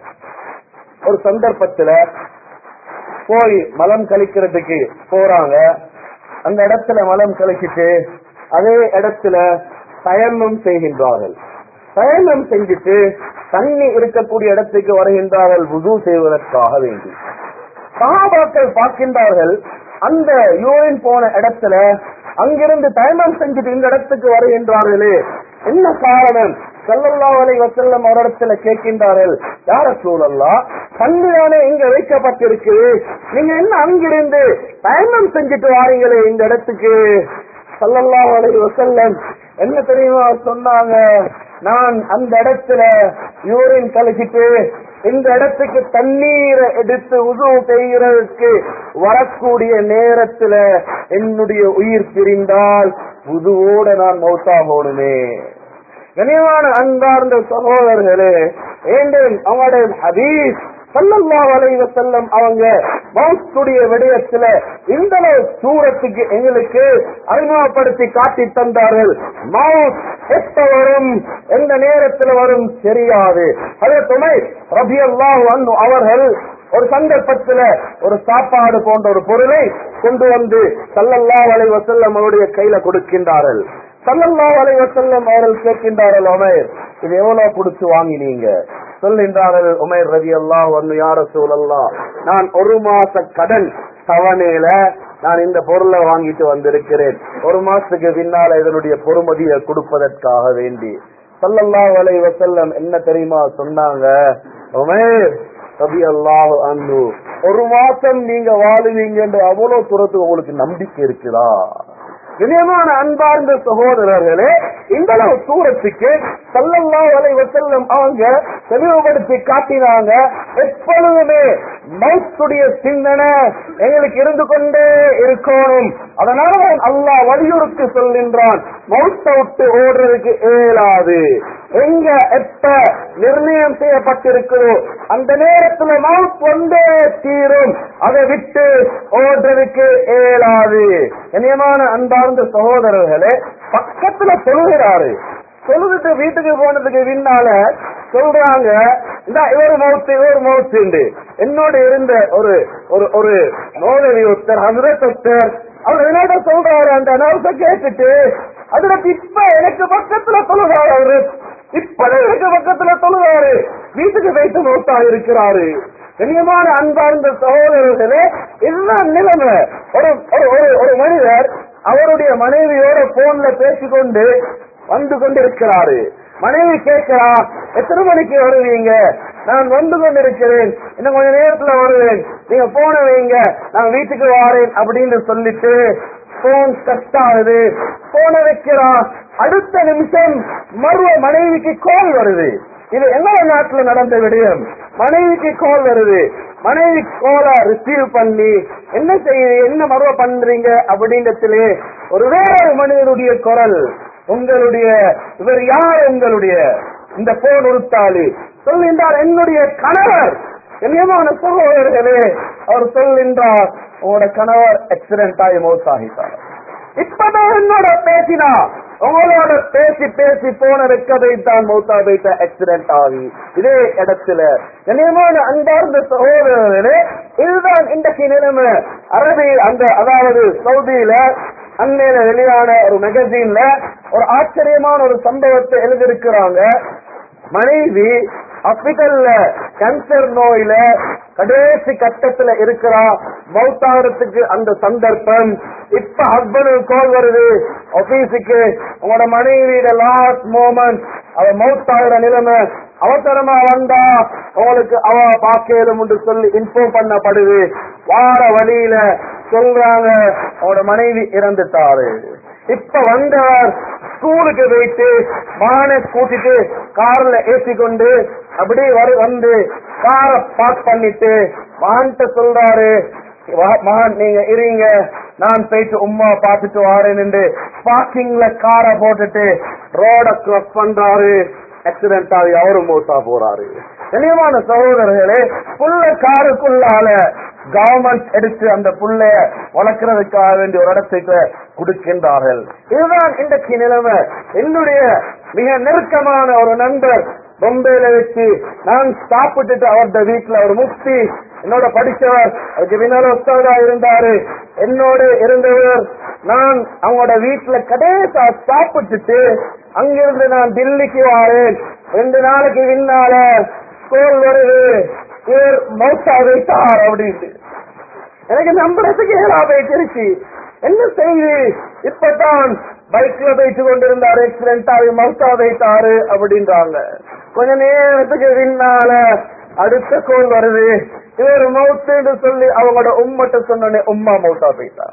ஒரு சந்தர்ப்பத்துல போய் மலம் கழிக்கிறதுக்கு போறாங்க அந்த இடத்துல மலம் கழிச்சிட்டு அதே இடத்துல தயமம் செய்கின்றார்கள் தயமம் செஞ்சுட்டு தண்ணி இருக்கக்கூடிய இடத்துக்கு வருகின்றார்கள் வுது செய்வதற்காக வேண்டி சகாபாக்கள் பார்க்கின்றார்கள் அந்த யூரின் போன இடத்துல அங்கிருந்து தயமம் செஞ்சுட்டு இந்த இடத்துக்கு வருகின்றார்களே என்ன காரணம் சல்லல்லா அலை வசல்லம் அவரிடத்துல கேட்கின்றார்கள் யார சூழல்லா தண்ணிதானே இங்க வைக்கப்பட்டிருக்கு நீங்க என்ன அங்கிருந்து பயணம் செஞ்சுட்டு வாரீங்களே இந்த இடத்துக்கு சல்லல்லா அலை வசல்லம் என்ன தெரியுமா சொன்னாங்க நான் அந்த இடத்துல யூரின் கழிச்சிட்டு இந்த இடத்துக்கு தண்ணீரை எடுத்து உது செய்கிறதுக்கு வரக்கூடிய நேரத்துல என்னுடைய உயிர் பிரிந்தால் உதுவோட நான் மௌத்தா போடுமே கனிவான அன்பார்ந்த சகோதரர்களே ஏண்டேன் அவங்களுடைய ஹதீஸ் சல்லல்லாஹு அலைஹி வஸல்லம் அவங்க மௌத்துடைய விடயத்துல இந்த அளவு தூரத்துக்கு எங்களுக்கு அறிமுகப்படுத்தி காட்டி தந்தார்கள் மவுத் எப்ப வரும் எந்த நேரத்துல வரும் தெரியாது அதே துணை ரபி அல்லாஹ் அவர்கள் ஒரு சந்தர்ப்பத்துல ஒரு சாப்பாடு போன்ற ஒரு பொருளை கொண்டு வந்து சல்லல்லாஹு அலைஹி வஸல்லம் அவருடைய கையில கொடுக்கின்றார்கள் சல்லல்லாஹு அலைஹி வஸல்லம் அவர்கள் கேட்கின்றார்கள் உமைர் இது எவ்வளவு கொடுத்து வாங்கினீங்க சொல்கின்றார்கள் உமைர் ரதி அல்லாஹ் ஒன்னு யார சூழல்லா நான் ஒரு மாச கடன் தவணையில நான் இந்த பொருளை வாங்கிட்டு வந்திருக்கிறேன் ஒரு மாசத்துக்கு பின்னால இதனுடைய பொறுமதியை கொடுப்பதற்காக வேண்டி சல்லல்லாஹு அலைஹி வஸல்லம் என்ன தெரியுமா சொன்னாங்க உமைர் ரபி அல்லாஹ் அன்பு ஒரு மாசம் நீங்க வாழுவீங்கன்ற அவ்வளவு தூரத்துக்கு உங்களுக்கு நம்பிக்கை இருக்குதா இனியமான அன்பார்ந்த சகோதரர்களே இந்த அளவு தூரத்துக்கு சல்லல்லா வலை வசல்லம் அவங்க தெளிவுபடுத்தி காட்டினாங்க எப்பொழுதுமே மௌத்துடைய சிந்தனை எங்களுக்கு இருந்து கொண்டே இருக்கணும் அதனால அல்லாஹ் வலியுறுத்தி சொல்கின்றான் மௌத்தை விட்டு ஓடுறதுக்கு இயலாது எங்க எப்ப நிர்ணயம் செய்யப்பட்டிருக்கிறோ அந்த நேரத்துல மவுத் வந்தே தீரும் அதை விட்டு ஓடுறதுக்கு இயலாது இனியமான அன்பார்ந்த சகோதரர்களே பக்கத்துல சொல்கிறாரு சொல்லுட்டு வீட்டுக்கு போனதுக்கு பின்னால சொல்றாங்க இந்த இவர் மவுத்து இவர் மவுத்து என்னோட இருந்த ஒரு ஒரு ஒரு நோதவி ஒருத்தர் ஹசரத் ஒருத்தர் அவர் என்னோட சொல்றாரு அந்த அனௌன்ஸ கேட்டுட்டு அதுல இப்ப எனக்கு பக்கத்துல சொல்லுறாரு அவரு இப்ப எனக்கு பக்கத்துல சொல்லுறாரு வீட்டுக்கு வைத்து மௌத்தா இருக்கிறாரு கண்ணியமான அன்பார்ந்த சகோதரர்களே இதுதான் நிலைமை ஒரு ஒரு ஒரு- ஒரு மனிதர் அவருடைய மனைவியோட போன்ல பேசிக்கொண்டு வந்து கொண்டிருக்கிறாரு மனைவி கேட்கிறா எத்தனை மணிக்கு வருவீங்க நான் வந்து கொண்டிருக்கிறேன் இன்னும் கொஞ்ச நேரத்துல வருவேன் நீங்க போன வைங்க நான் வீட்டுக்கு வாரேன் அப்படின்னு சொல்லிட்டு போன் கட் ஆகுது போன வைக்கிறா அடுத்த நிமிஷம் மறுவ மனைவிக்கு கால் வருது இது எங்களோட நாட்டுல நடந்த விடயம் மனைவிக்கு கால் வருது மனைவி கோலை ரிசீவ் பண்ணி என்ன செய்ய என்ன மறுவ பண்றீங்க அப்படின்றதுலே ஒரு வேறொரு மனிதனுடைய குரல் உங்களுடைய இவர் யார் உங்களுடைய இந்த போன் உறுத்தாளி சொல்கின்றார் என்னுடைய கணவர் கண்ணியமான சகோதரர்களே அவர் சொல்கின்றார் உங்களோட கணவர் ஆக்சிடென்ட் ஆகி மௌத் ஆகிட்டார் இப்பதான் என்னோட பேசினா உங்களோட பேசி பேசி போன ரெக்கதை தான் மௌத்தா வைத்த ஆக்சிடென்ட் ஆகி இதே இடத்துல கண்ணியமான அன்பார்ந்த சகோதரர்களே இதுதான் இன்றைக்கு நிலைமை அரபி அந்த அதாவது சவுதியில அண்மையில வெளியான ஒரு மேகசீன்ல ஒரு ஆச்சரியமான ஒரு சம்பவத்தை எழுதியிருக்கிறாங்க மனைவி ஹாஸ்பிட்டல்ல கேன்சர் நோயில கடைசி கட்டத்துல இருக்கிறா மௌத்தாகிறதுக்கு அந்த சந்தர்ப்பம் இப்ப ஹஸ்பண்டுக்கு கால் வருது ஆபீஸுக்கு உங்களோட மனைவியோட லாஸ்ட் மோமெண்ட் அவ மௌத்தாகிற நிலைமை அவசரமா வந்தா உங்களுக்கு அவ பாக்கலும் என்று சொல்லி இன்ஃபார்ம் பண்ணப்படுது வார வழியில சொல்றாங்க அவனோட மனைவி இறந்துட்டாரு இப்ப வந்தவர் ஸ்கூலுக்கு போயிட்டு மகனை கூட்டிட்டு கார்ல ஏற்றி கொண்டு அப்படியே வரு வந்து காரை பார்க் பண்ணிட்டு மகன்கிட்ட சொல்றாரு "வா- மகன் நீங்க இருங்க நான் போயிட்டு உம்மா பார்த்துட்டு வாரேன்னு பார்க்கிங்ல காரை போட்டுட்டு ரோட கிராஸ் பண்றாரு ஆக்சிடென்ட் ஆகி அவரும் மோசா போறாரு தெளிவான சகோதரர்களே புள்ள காருக்குள்ளால கவர்மெண்ட் எடுத்து அந்த புள்ளைய வளர்க்கறதுக்காக வேண்டிய ஒரு இடத்துக்கு கொடுக்கின்றார்கள் இதுதான் இன்றைக்கு நிலைமை என்னுடைய மிக நெருக்கமான ஒரு நண்பர் பொம்பையில வச்சு நான் சாப்பிட்டுட்டு அவருடைய வீட்டுல ஒரு முக்தி என்னோட படிச்சவர் அதுக்கு பின்னால உஸ்தாதா இருந்தாரு என்னோட இருந்தவர் நான் அவங்களோட வீட்டுல கடைசா சாப்பிட்டுட்டு அங்கிருந்து நான் தில்லிக்கு வாரேன் ரெண்டு நாளைக்கு பின்னால ஸ்கூல் வருது இவர் மௌத்தா வைத்தார் அப்படின்ட்டு எனக்கு நம்புறதுக்கு ஏழா போயிட்டு என்ன செய்து இப்பதான் பைக்ல போயிட்டு கொண்டிருந்தாரு ஆக்சிடென்ட் ஆகி மௌத்தா வைத்தாரு அப்படின்றாங்க கொஞ்ச நேரத்துக்கு பின்னால அடுத்த கோல் வருது இவர் மௌத்துன்னு சொல்லி அவங்களோட உம்மட்ட சொன்னோடனே உம்மா மௌத்தா போயிட்டார்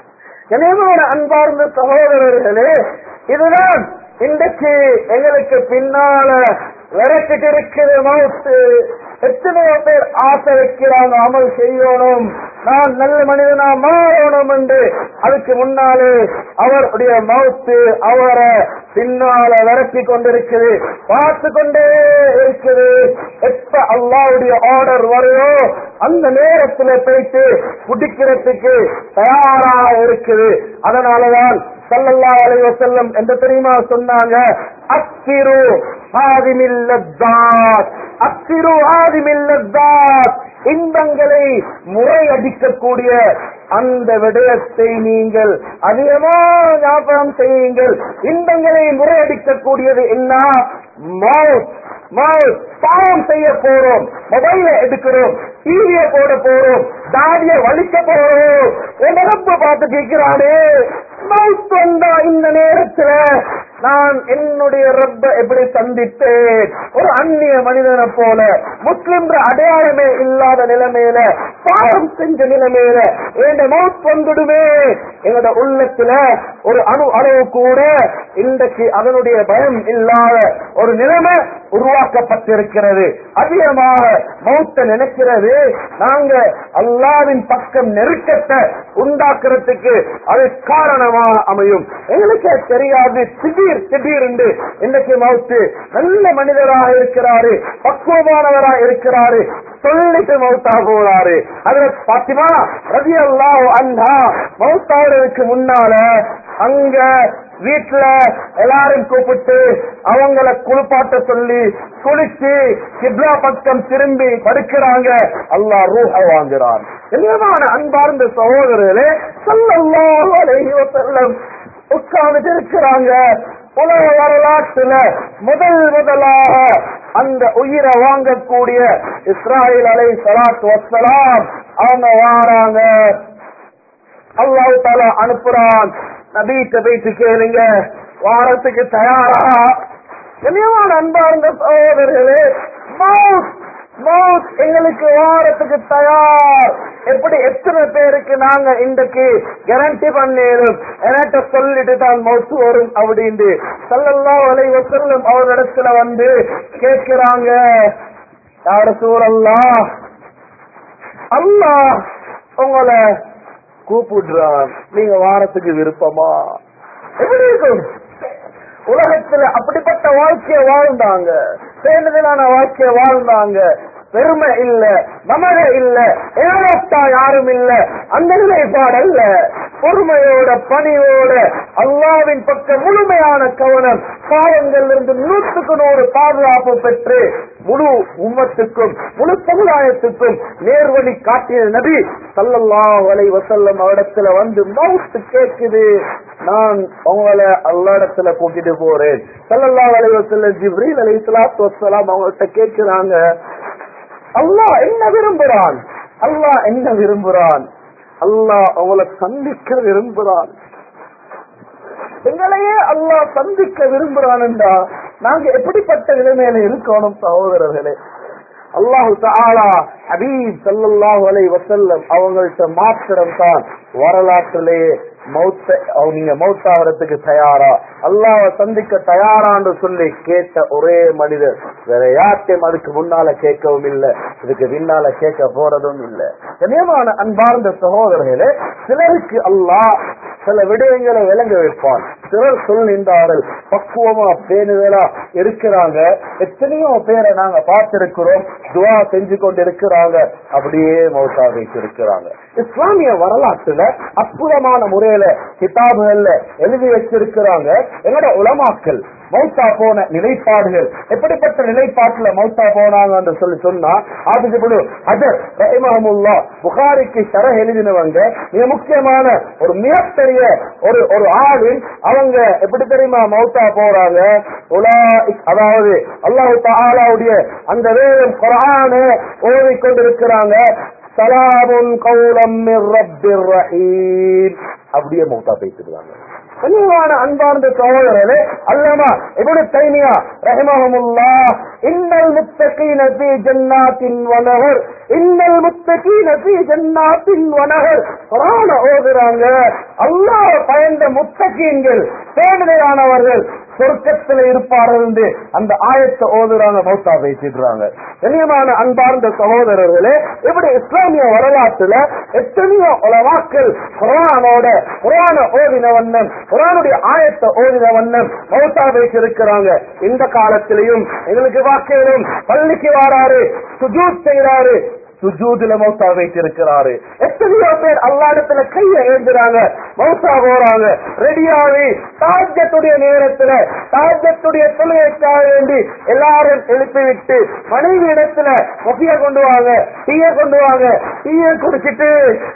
கனியமான அன்பார்ந்த சகோதரர்களே இதுதான் இன்றைக்கு எங்களுக்கு பின்னால விரட்டிட்டு இருக்கிற மவுத்து எத்தனையோ பேர் ஆசை வைக்கிறாங்க அமல் செய்யணும் நான் நல்ல மனிதனா மாறணும் என்று அதுக்கு முன்னாலே அவருடைய மவுத்து அவரை பின்னால விரட்டி கொண்டிருக்குது பார்த்து கொண்டே இருக்குது எப்ப அல்லாவுடைய ஆர்டர் வருதோ அந்த நேரத்துல போயிட்டு குடிக்கிறதுக்கு தயாரா இருக்குது அதனாலதான் ஸல்லல்லாஹு அலைஹி வஸல்லம் என்று தெரியுமா சொன்னாங்க அக்திரு ஹாதிமில் லத்தாத் அக்திரு ஹாதிமில் லத்தாத் இன்பங்களை முறையடிக்கக்கூடிய அந்த விடயத்தை நீங்கள் அதிகமா ஞாபகம் செய்யுங்கள் இன்பங்களை முறையடிக்கக்கூடியது என்ன மவுத் மவுத் பாவம் செய்ய போறோம் மொபைல எடுக்கிறோம் டிவிய போட போறோம் தாடிய வலிக்க போறோம் உடம்பு பார்த்து கேட்கிறானே மவுத் வந்தா இந்த நேரத்துல நான் என்னுடைய ரப்ப எப்படி சந்தித்தேன் ஒரு அந்நிய மனிதனை போல முஸ்லிம் அடையாளமே இல்லாத நிலைமையில பாவம் செஞ்ச நிலைமையில என் மௌத் வந்துடுமே எங்களோட உள்ளத்துல ஒரு அணு அளவு கூட இன்றைக்கு அதனுடைய பயம் இல்லாத ஒரு நிலைமை உருவாக்கப்பட்டிருக்கிறது அதிகமாக மௌத்த நினைக்கிறது நாங்க அல்லாவின் பக்கம் நெருக்கத்தை உண்டாக்குறதுக்கு அது காரணமாக அமையும் எங்களுக்கே தெரியாது திடீர் திடீர் என்று இன்னைக்கு மௌத்து நல்ல மனிதராக இருக்கிறாரு பக்குவமானவராக இருக்கிறாரு சொல்லிட்டு மௌத்தா போறாரு அதுல பாத்திமா ரவி அல்லாஹ் அண்ணா மௌத்தாவதுக்கு முன்னால அங்க வீட்டுல எல்லாரும் கூப்பிட்டு அவங்கள குளிப்பாட்ட சொல்லி குளிச்சு கிப்லா பக்கம் திரும்பி படுக்கிறாங்க அல்லாஹ் ரூஹ வாங்குறான் எல்லாமான அன்பார்ந்த சகோதரர்களே ஸல்லல்லாஹு அலைஹி வஸல்லம் உட்கார்ந்து இருக்கிறாங்க உலக வரலாற்றுல முதல் முதலாக அந்த உயிரை வாங்கக்கூடிய இஸ்ராயல் அலை சலாத் வசலாம் அவங்க வாராங்க அல்லாஹ் தாலா அனுப்புறான் நபீட்ட போயிட்டு கேளுங்க வாரத்துக்கு தயாரா கண்ணியமான அன்பார்ந்த சகோதரர்களே மவுத் மவுத் எங்களுக்கு வாரத்துக்கு தயார் எப்படி எத்தனை பேருக்கு நாங்க இன்றைக்கு கேரண்டி பண்ணிடும் என்கிட்ட சொல்லிட்டு தான் மவுத்து வரும் அப்படின்னு சல்லல்லா அலை வசல்லம் அவரிடத்துல வந்து கேட்கிறாங்க யார சூழல்லா அல்லாஹ் உங்களை கூப்பிடுறான் நீங்க வாரத்துக்கு விருப்பமா எப்படி இருக்கும் உலகத்துல அப்படிப்பட்ட வாழ்க்கைய வாழ்ந்தாங்க சேர்ந்ததான வாழ்க்கைய வாழ்ந்தாங்க பெருமை இல்ல நமக இல்ல ஏழத்தா யாரும் இல்ல அந்த நிலைப்பாடு அல்ல பொறுமையோட பணியோட அல்லாவின் பக்கம் முழுமையான கவனம் பாவங்கள் இருந்து நூற்றுக்கு நூறு பாதுகாப்பு பெற்று முழு உம்மத்துக்கும் முழு சமுதாயத்துக்கும் நேர்வழி காட்டிய நபி சல்லல்லாஹு அலைஹி வஸல்லம் அவரிடத்துல வந்து மவுத்து கேக்குது நான் உங்களை அல்லாடத்துல கூட்டிட்டு போறேன் சல்லல்லாஹு அலைஹி வஸல்லம் ஜிப்ரீல் அலைஹிஸ்ஸலாத்து வஸ்ஸலாம் அவங்கள்ட்ட கேட்கிறாங்க அல்லாஹ் என்ன விரும்புறான் அல்லாஹ் என்ன விரும்புறான் அல்லாஹ் அவளை சந்திக்க விரும்புறான் எங்களையே அல்லாஹ் சந்திக்க விரும்புறான் என்றா நாங்க எப்படிப்பட்ட நிலைமையில இருக்கணும் சகோதரர்களே அல்லாஹு தாலா ஹபீப் சல்லல்லாஹு அலைஹி வஸல்லம் அவங்கள்ட்ட மாத்திரம் தான் வரலாற்றிலேயே மௌத்த அவங்க நீங்க மௌத்தாகிறதுக்கு தயாரா அல்லாஹ் சந்திக்க தயாரான்னு சொல்லி கேட்ட ஒரே மனிதர் வேற யார்ட்டையும் அதுக்கு முன்னால கேட்கவும் இல்லை இதுக்கு பின்னால கேட்க போறதும் இல்லை கனியமான அன்பார்ந்த சகோதரர்களே சிலருக்கு அல்லாஹ் சில விடயங்களை விளங்க வைப்பான் சிலர் சொல்கின்றார்கள் பக்குவமா பேணுதலா இருக்கிறாங்க எத்தனையோ பேரை நாங்க பார்த்திருக்கிறோம் துவா செஞ்சு கொண்டு இருக்கிறாங்க அப்படியே மௌத்தா வைத்திருக்கிறாங்க இஸ்லாமிய வரலாற்றுல அற்புதமான முறையில கிதாபுகள்ல எழுதி வச்சிருக்கிறாங்க எங்களோட உலமாக்கள் மௌத்தா போன நிலைப்பாடுகள் எப்படிப்பட்ட நிலைப்பாட்டுல மௌத்தா போனாங்க என்று சொல்லி சொன்னா ஆபிஜபுடு ஹஜர் ரஹிமஹமுல்லா புகாரிக்கு சர எழுதினவங்க மிக முக்கியமான ஒரு மிகப்பெரிய ஒரு ஒரு ஆளின் அவங்க எப்படி தெரியுமா மௌத்தா போறாங்க உலா அதாவது அல்லாஹு தாலாவுடைய அந்த வேதம் குரானு ஓதிக்கொண்டிருக்கிறாங்க சலாமுன் கௌலம் மிர் ரப்பிர் ரஹீம் அப்படியே மௌத்தா பேசிடுவாங்க கனிவான அன்பார்ந்த சகோதரரே அல்லமா இவனு தைமியா ரஹிமஹமுல்லா இன்னல் முத்தகீன ஃபீ ஜன்னாத்தின் வனஹர் இன்னல் முத்தகீன ஃபீ ஜன்னாத்தின் வனஹர் குர்ஆன ஓதுறாங்க அல்லாஹ் பயந்த முத்தகீன்கள் பேணுதலானவர்கள் சொர்க்கத்தில் இருப்பார்கள் என்று அந்த ஆயத்தை ஓதுறாங்க மௌத்தா பேசிடுறாங்க கண்ணியமான அன்பார்ந்த சகோதரர்களே இப்படி இஸ்லாமிய வரலாற்றுல எத்தனையோ உலவாக்கள் குரானோட குரான ஓதின வண்ணம் குரானுடைய ஆயத்தை ஓதின வண்ணம் மௌத்தா பேசியிருக்கிறாங்க இந்த காலத்திலையும் எங்களுக்கு வாக்கையிலும் பள்ளிக்கு வாராரு சுஜூத் செய்யறாரு சுஜூதுல மௌத்தா வைத்திருக்கிறாரு எத்தனையோ பேர் அல்லாடத்துல கைய ஏந்துறாங்க மௌத்தா போறாங்க ரெடியாகி தாஜத்துடைய நேரத்துல தாஜத்துடைய தொழுகைக்காக வேண்டி எல்லாரும் எழுப்பி விட்டு மனைவி இடத்துல கொஃபிய கொண்டு வாங்க டீய கொண்டு வாங்க டீய குடிச்சிட்டு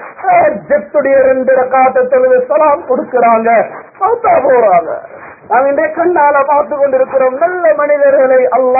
ஜத்துடைய ரெண்டு ரக்காத்த தொழுது சலாம் கொடுக்கிறாங்க மௌத்தா போறாங்க நாம் இன்றைய கண்ணால பார்த்து கொண்டிருக்கிறோம் நல்ல மனிதர்களை அல்லாஹ்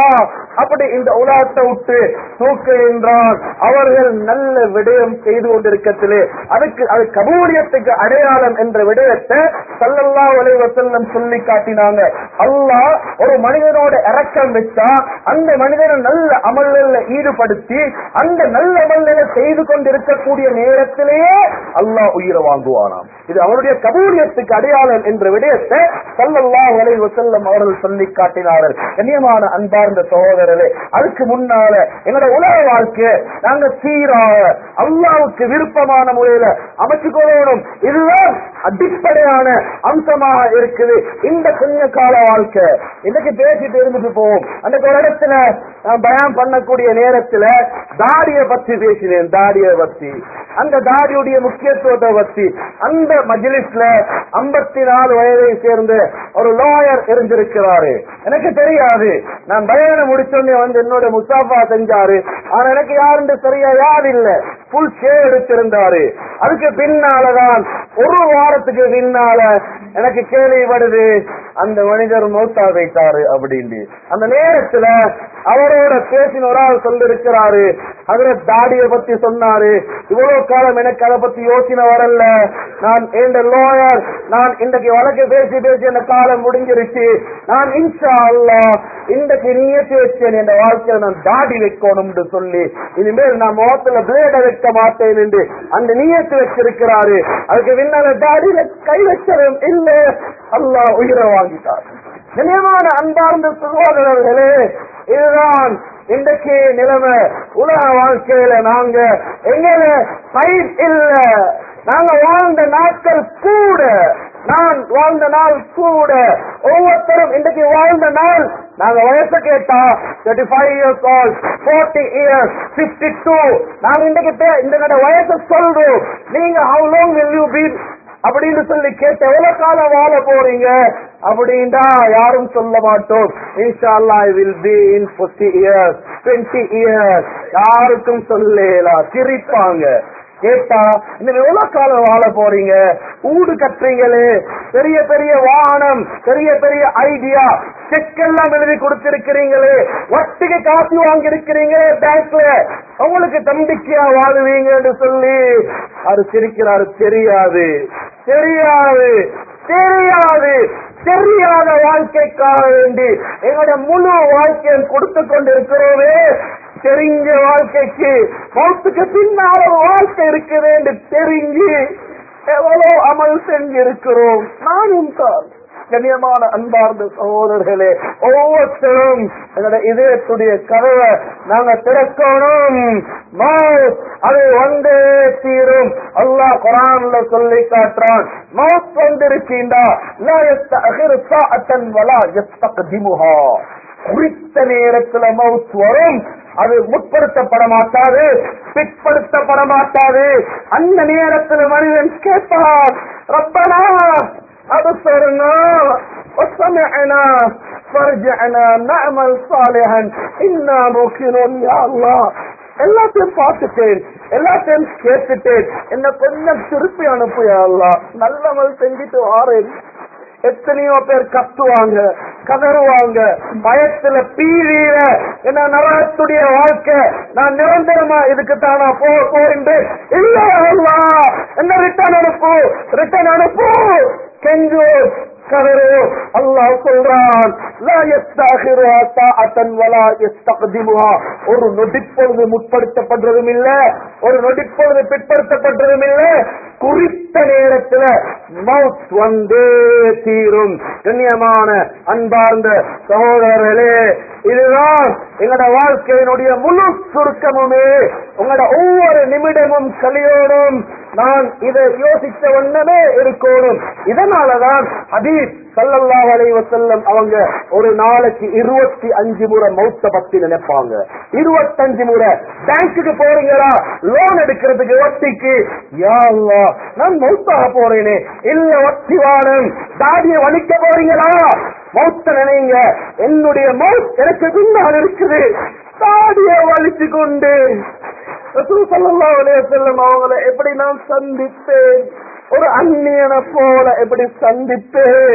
அப்படி இந்த உலகத்தை விட்டு தூக்குகின்றான் அவர்கள் நல்ல விடயம் செய்து கொண்டிருக்கத்திலே அதுக்கு அது கபூலியத்துக்கு அடையாளம் என்ற விடயத்தை சல்லல்லா வலைவசல்லம் சொல்லி காட்டினாங்க அல்லாஹ் ஒரு மனிதனோட இறக்கம் வச்சா அந்த மனிதனை நல்ல அமல்ல ஈடுபடுத்தி அந்த நல்ல அமல்களை செய்து கொண்டிருக்கக்கூடிய நேரத்திலேயே அல்லாஹ் உயிரை வாங்குவானாம் இது அவருடைய கபூலியத்துக்கு அடையாளம் என்ற விடயத்தை சல்லல்லா வலைவசல்லம் அவர்கள் சொல்லி காட்டினார்கள் கண்ணியமான அன்பார்ந்த சகோதரரே அதுக்கு முன்னால எங்களோட உலக வாழ்க்கை நாங்க சீராக அல்லாவுக்கு விருப்பமான முறையில அமைச்சுக்கொள்ளணும் இதுதான் அடிப்படையான அம்சமாக இருக்குது இந்த கொஞ்ச கால வாழ்க்கை இன்னைக்கு பேசிட்டு இருந்துட்டு போவோம் அன்னைக்கு ஒரு இடத்துல நான் பயம் பண்ணக்கூடிய நேரத்துல தாடிய பத்தி பேசினேன் தாடிய பத்தி அந்த தாடியுடைய முக்கியத்துவத்தை பத்தி அந்த மஜ்லிஸ்ல ஐம்பத்தி நாலு வயதை சேர்ந்த ஒரு லாயர் இருந்திருக்கிறாரு எனக்கு தெரியாது நான் பயணம் முடிச்சோடனே வந்து என்னோட முசாஃபா செஞ்சாரு ஆனா எனக்கு யாருன்னு சரியா யார் இல்ல புல் ஷேவ் எடுத்திருந்தாரு அதுக்கு பின்னாலதான் ஒரு வாரத்துக்கு பின்னால எனக்கு கேள்விப்படுது அந்த மனிதர் மௌத்தா வைத்தாரு அப்படின்னு அந்த நேரத்துல அவரோட பேசின ஒரு ஆள் சொல்லிருக்கிறாரு அதுல தாடிய பத்தி சொன்னாரு இவ்வளவு காலம் எனக்கு அதை பத்தி யோசனை வரல நான் இந்த லோயர் நான் இன்றைக்கு வழக்கு பேசி பேசி அந்த காலம் முடிஞ்சிருச்சு நான் இன்ஷா அல்லா இன்றைக்கு நியத்து வச்சேன் என் வாழ்க்கையில நான் தாடி வைக்கணும்னு சொல்லி இனிமேல் நான் முகத்துல பிளேட வைக்க மாட்டேன் என்று அந்த நியத்து வச்சிருக்கிறாரு அதுக்கு பின்னால தாடியில கை வச்சதும் இல்ல அல்லாஹ் உயிரை வாங்கிட்டார் நினைவான அன்பார்ந்த சகோதரர்களே இதுதான் இன்றைக்கு நிலைமை உலக வாழ்க்கையில நாங்க எங்கேல பயிர் இல்ல நாங்க வாழ்ந்த நாட்கள் கூட நான் வாழ்ந்த நாள் கூட ஒவ்வொருத்தரும் இன்றைக்கு வாழ்ந்த நாள் நாங்க வயசு கேட்டா thirty five years all forty years fifty two நாங்க இன்றைக்கு பே- இந்த வயசு சொல்றோம் நீங்க how long will you be அப்படின்னு சொல்லி கேட்ட எவ்வளவு காலம் வாழ போறீங்க அப்படின்டா யாரும் சொல்ல மாட்டோம் இன்ஷா அல்லாஹ் I will be in 50 years 20 years யாருக்கும் சொல்லலாம் சிரிப்பாங்க கேட்டா இன்னும் எவ்வளவு காலம் வாழ போறீங்க ஊடு கட்டுறீங்களே பெரிய பெரிய வாகனம் பெரிய பெரிய ஐடியா செக் எல்லாம் எழுதி கொடுத்திருக்கிறீங்களே வட்டிக்கு காசு வாங்கி இருக்கிறீங்களே பேங்க்ல உங்களுக்கு தம்பிக்கையா வாழுவீங்கன்னு சொல்லி அது சிரிக்கிறாரு தெரியாது தெரியாது தெரியாது தெரியாத வாழ்க்கைக்காக வேண்டி எங்களுடைய முழு வாழ்க்கையை கொடுத்து கொண்டிருக்கிறோமே தெரிஞ்ச வாழ்க்கைக்கு மௌத்துக்கு பின்னால ஒரு வாழ்க்கை இருக்குது என்று தெரிஞ்சு எவ்வளவு அமல் செஞ்சிருக்கிறோம் நானும் தான் கண்ணியமான அன்பார்ந்த சகோதரர்களே ஒவ்வொருத்தரும் எங்களோட இதயத்துடைய கதவை நாங்க திறக்கணும் மௌத் அது வந்தே தீரும் அல்லாஹ் குரான்ல சொல்லி காட்டுறான் மௌத் வந்திருக்கீண்டா லா யஸ்தஅகிரு சாஅத்தன் வலா யஸ்தக்திமுஹா குறித்த நேரத்துல மவுத் வரும் அது முற்படுத்தப்பட மாட்டாது பிற்படுத்தப்பட மாட்டாது அந்த நேரத்தில் மனிதன் கேட்பான் ரப்பனா أبصرنا وسمعنا فارجعنا نعمل صالحا إنا موقنون يا الله எல்லாத்தையும் பார்த்துட்டேன் எல்லாத்தையும் கேட்டுட்டேன் என்ன கொஞ்சம் திருப்பி அனுப்பியா அல்லா நல்லவள் செஞ்சுட்டு வாரேன் எத்தனையோ பேர் கத்துவாங்க கதறுவாங்க பயத்துல பீழியில என்ன நரகத்துடைய வாழ்க்கை நான் நிரந்தரமா இதுக்கு தானா போ போ என்று இல்ல அல்லா என்ன ரிட்டர்ன் அனுப்பு ரிட்டர்ன் அனுப்பு கெஞ்சு கதறு அல்லாஹ் சொல்றான் லா யஸ்தாகிருஹா சாஅத்தன் வலா யஸ்தக்திமுஹா ஒரு நொடிப்பொழுது முற்படுத்தப்படுறதும் இல்ல ஒரு நொடிப்பொழுது பிற்படுத்தப்படுறதும் இல்ல குறித்த நேரத்துல மவுத் வந்தே தீரும் கண்ணியமான அன்பார்ந்த சகோதரர்களே இதுதான் எங்களோட வாழ்க்கையினுடைய முழு சுருக்கமுமே உங்களோட ஒவ்வொரு நிமிடமும் கலியோடும் நான் இதை யோசிச்ச ஒண்ணமே இருக்கணும் இதனாலதான் ஹதீஸ் ஸல்லல்லாஹு அலைஹி வஸல்லம் அவங்க ஒரு நாளைக்கு இருபத்தி அஞ்சு முறை மௌத்த பத்தி நினைப்பாங்க இருபத்தஞ்சு முறை பேங்க்குக்கு போறீங்களா லோன் எடுக்கிறதுக்கு வட்டிக்கு யா அல்லாஹ், நான் மௌத்தாக போறேனே இல்ல வட்டி வாரம் தாடியை வலிக்க போறீங்களா மௌத்த நினைங்க என்னுடைய மௌத் எனக்கு பின்னால் இருக்குது தாடியை வலிச்சு கொண்டு ரசூல் ஸல்லல்லாஹு அலைஹி வஸல்லம் அவங்களை எப்படி நான் சந்தித்தேன் ஒரு அந்நியனை போல எப்படி சந்தித்தேன்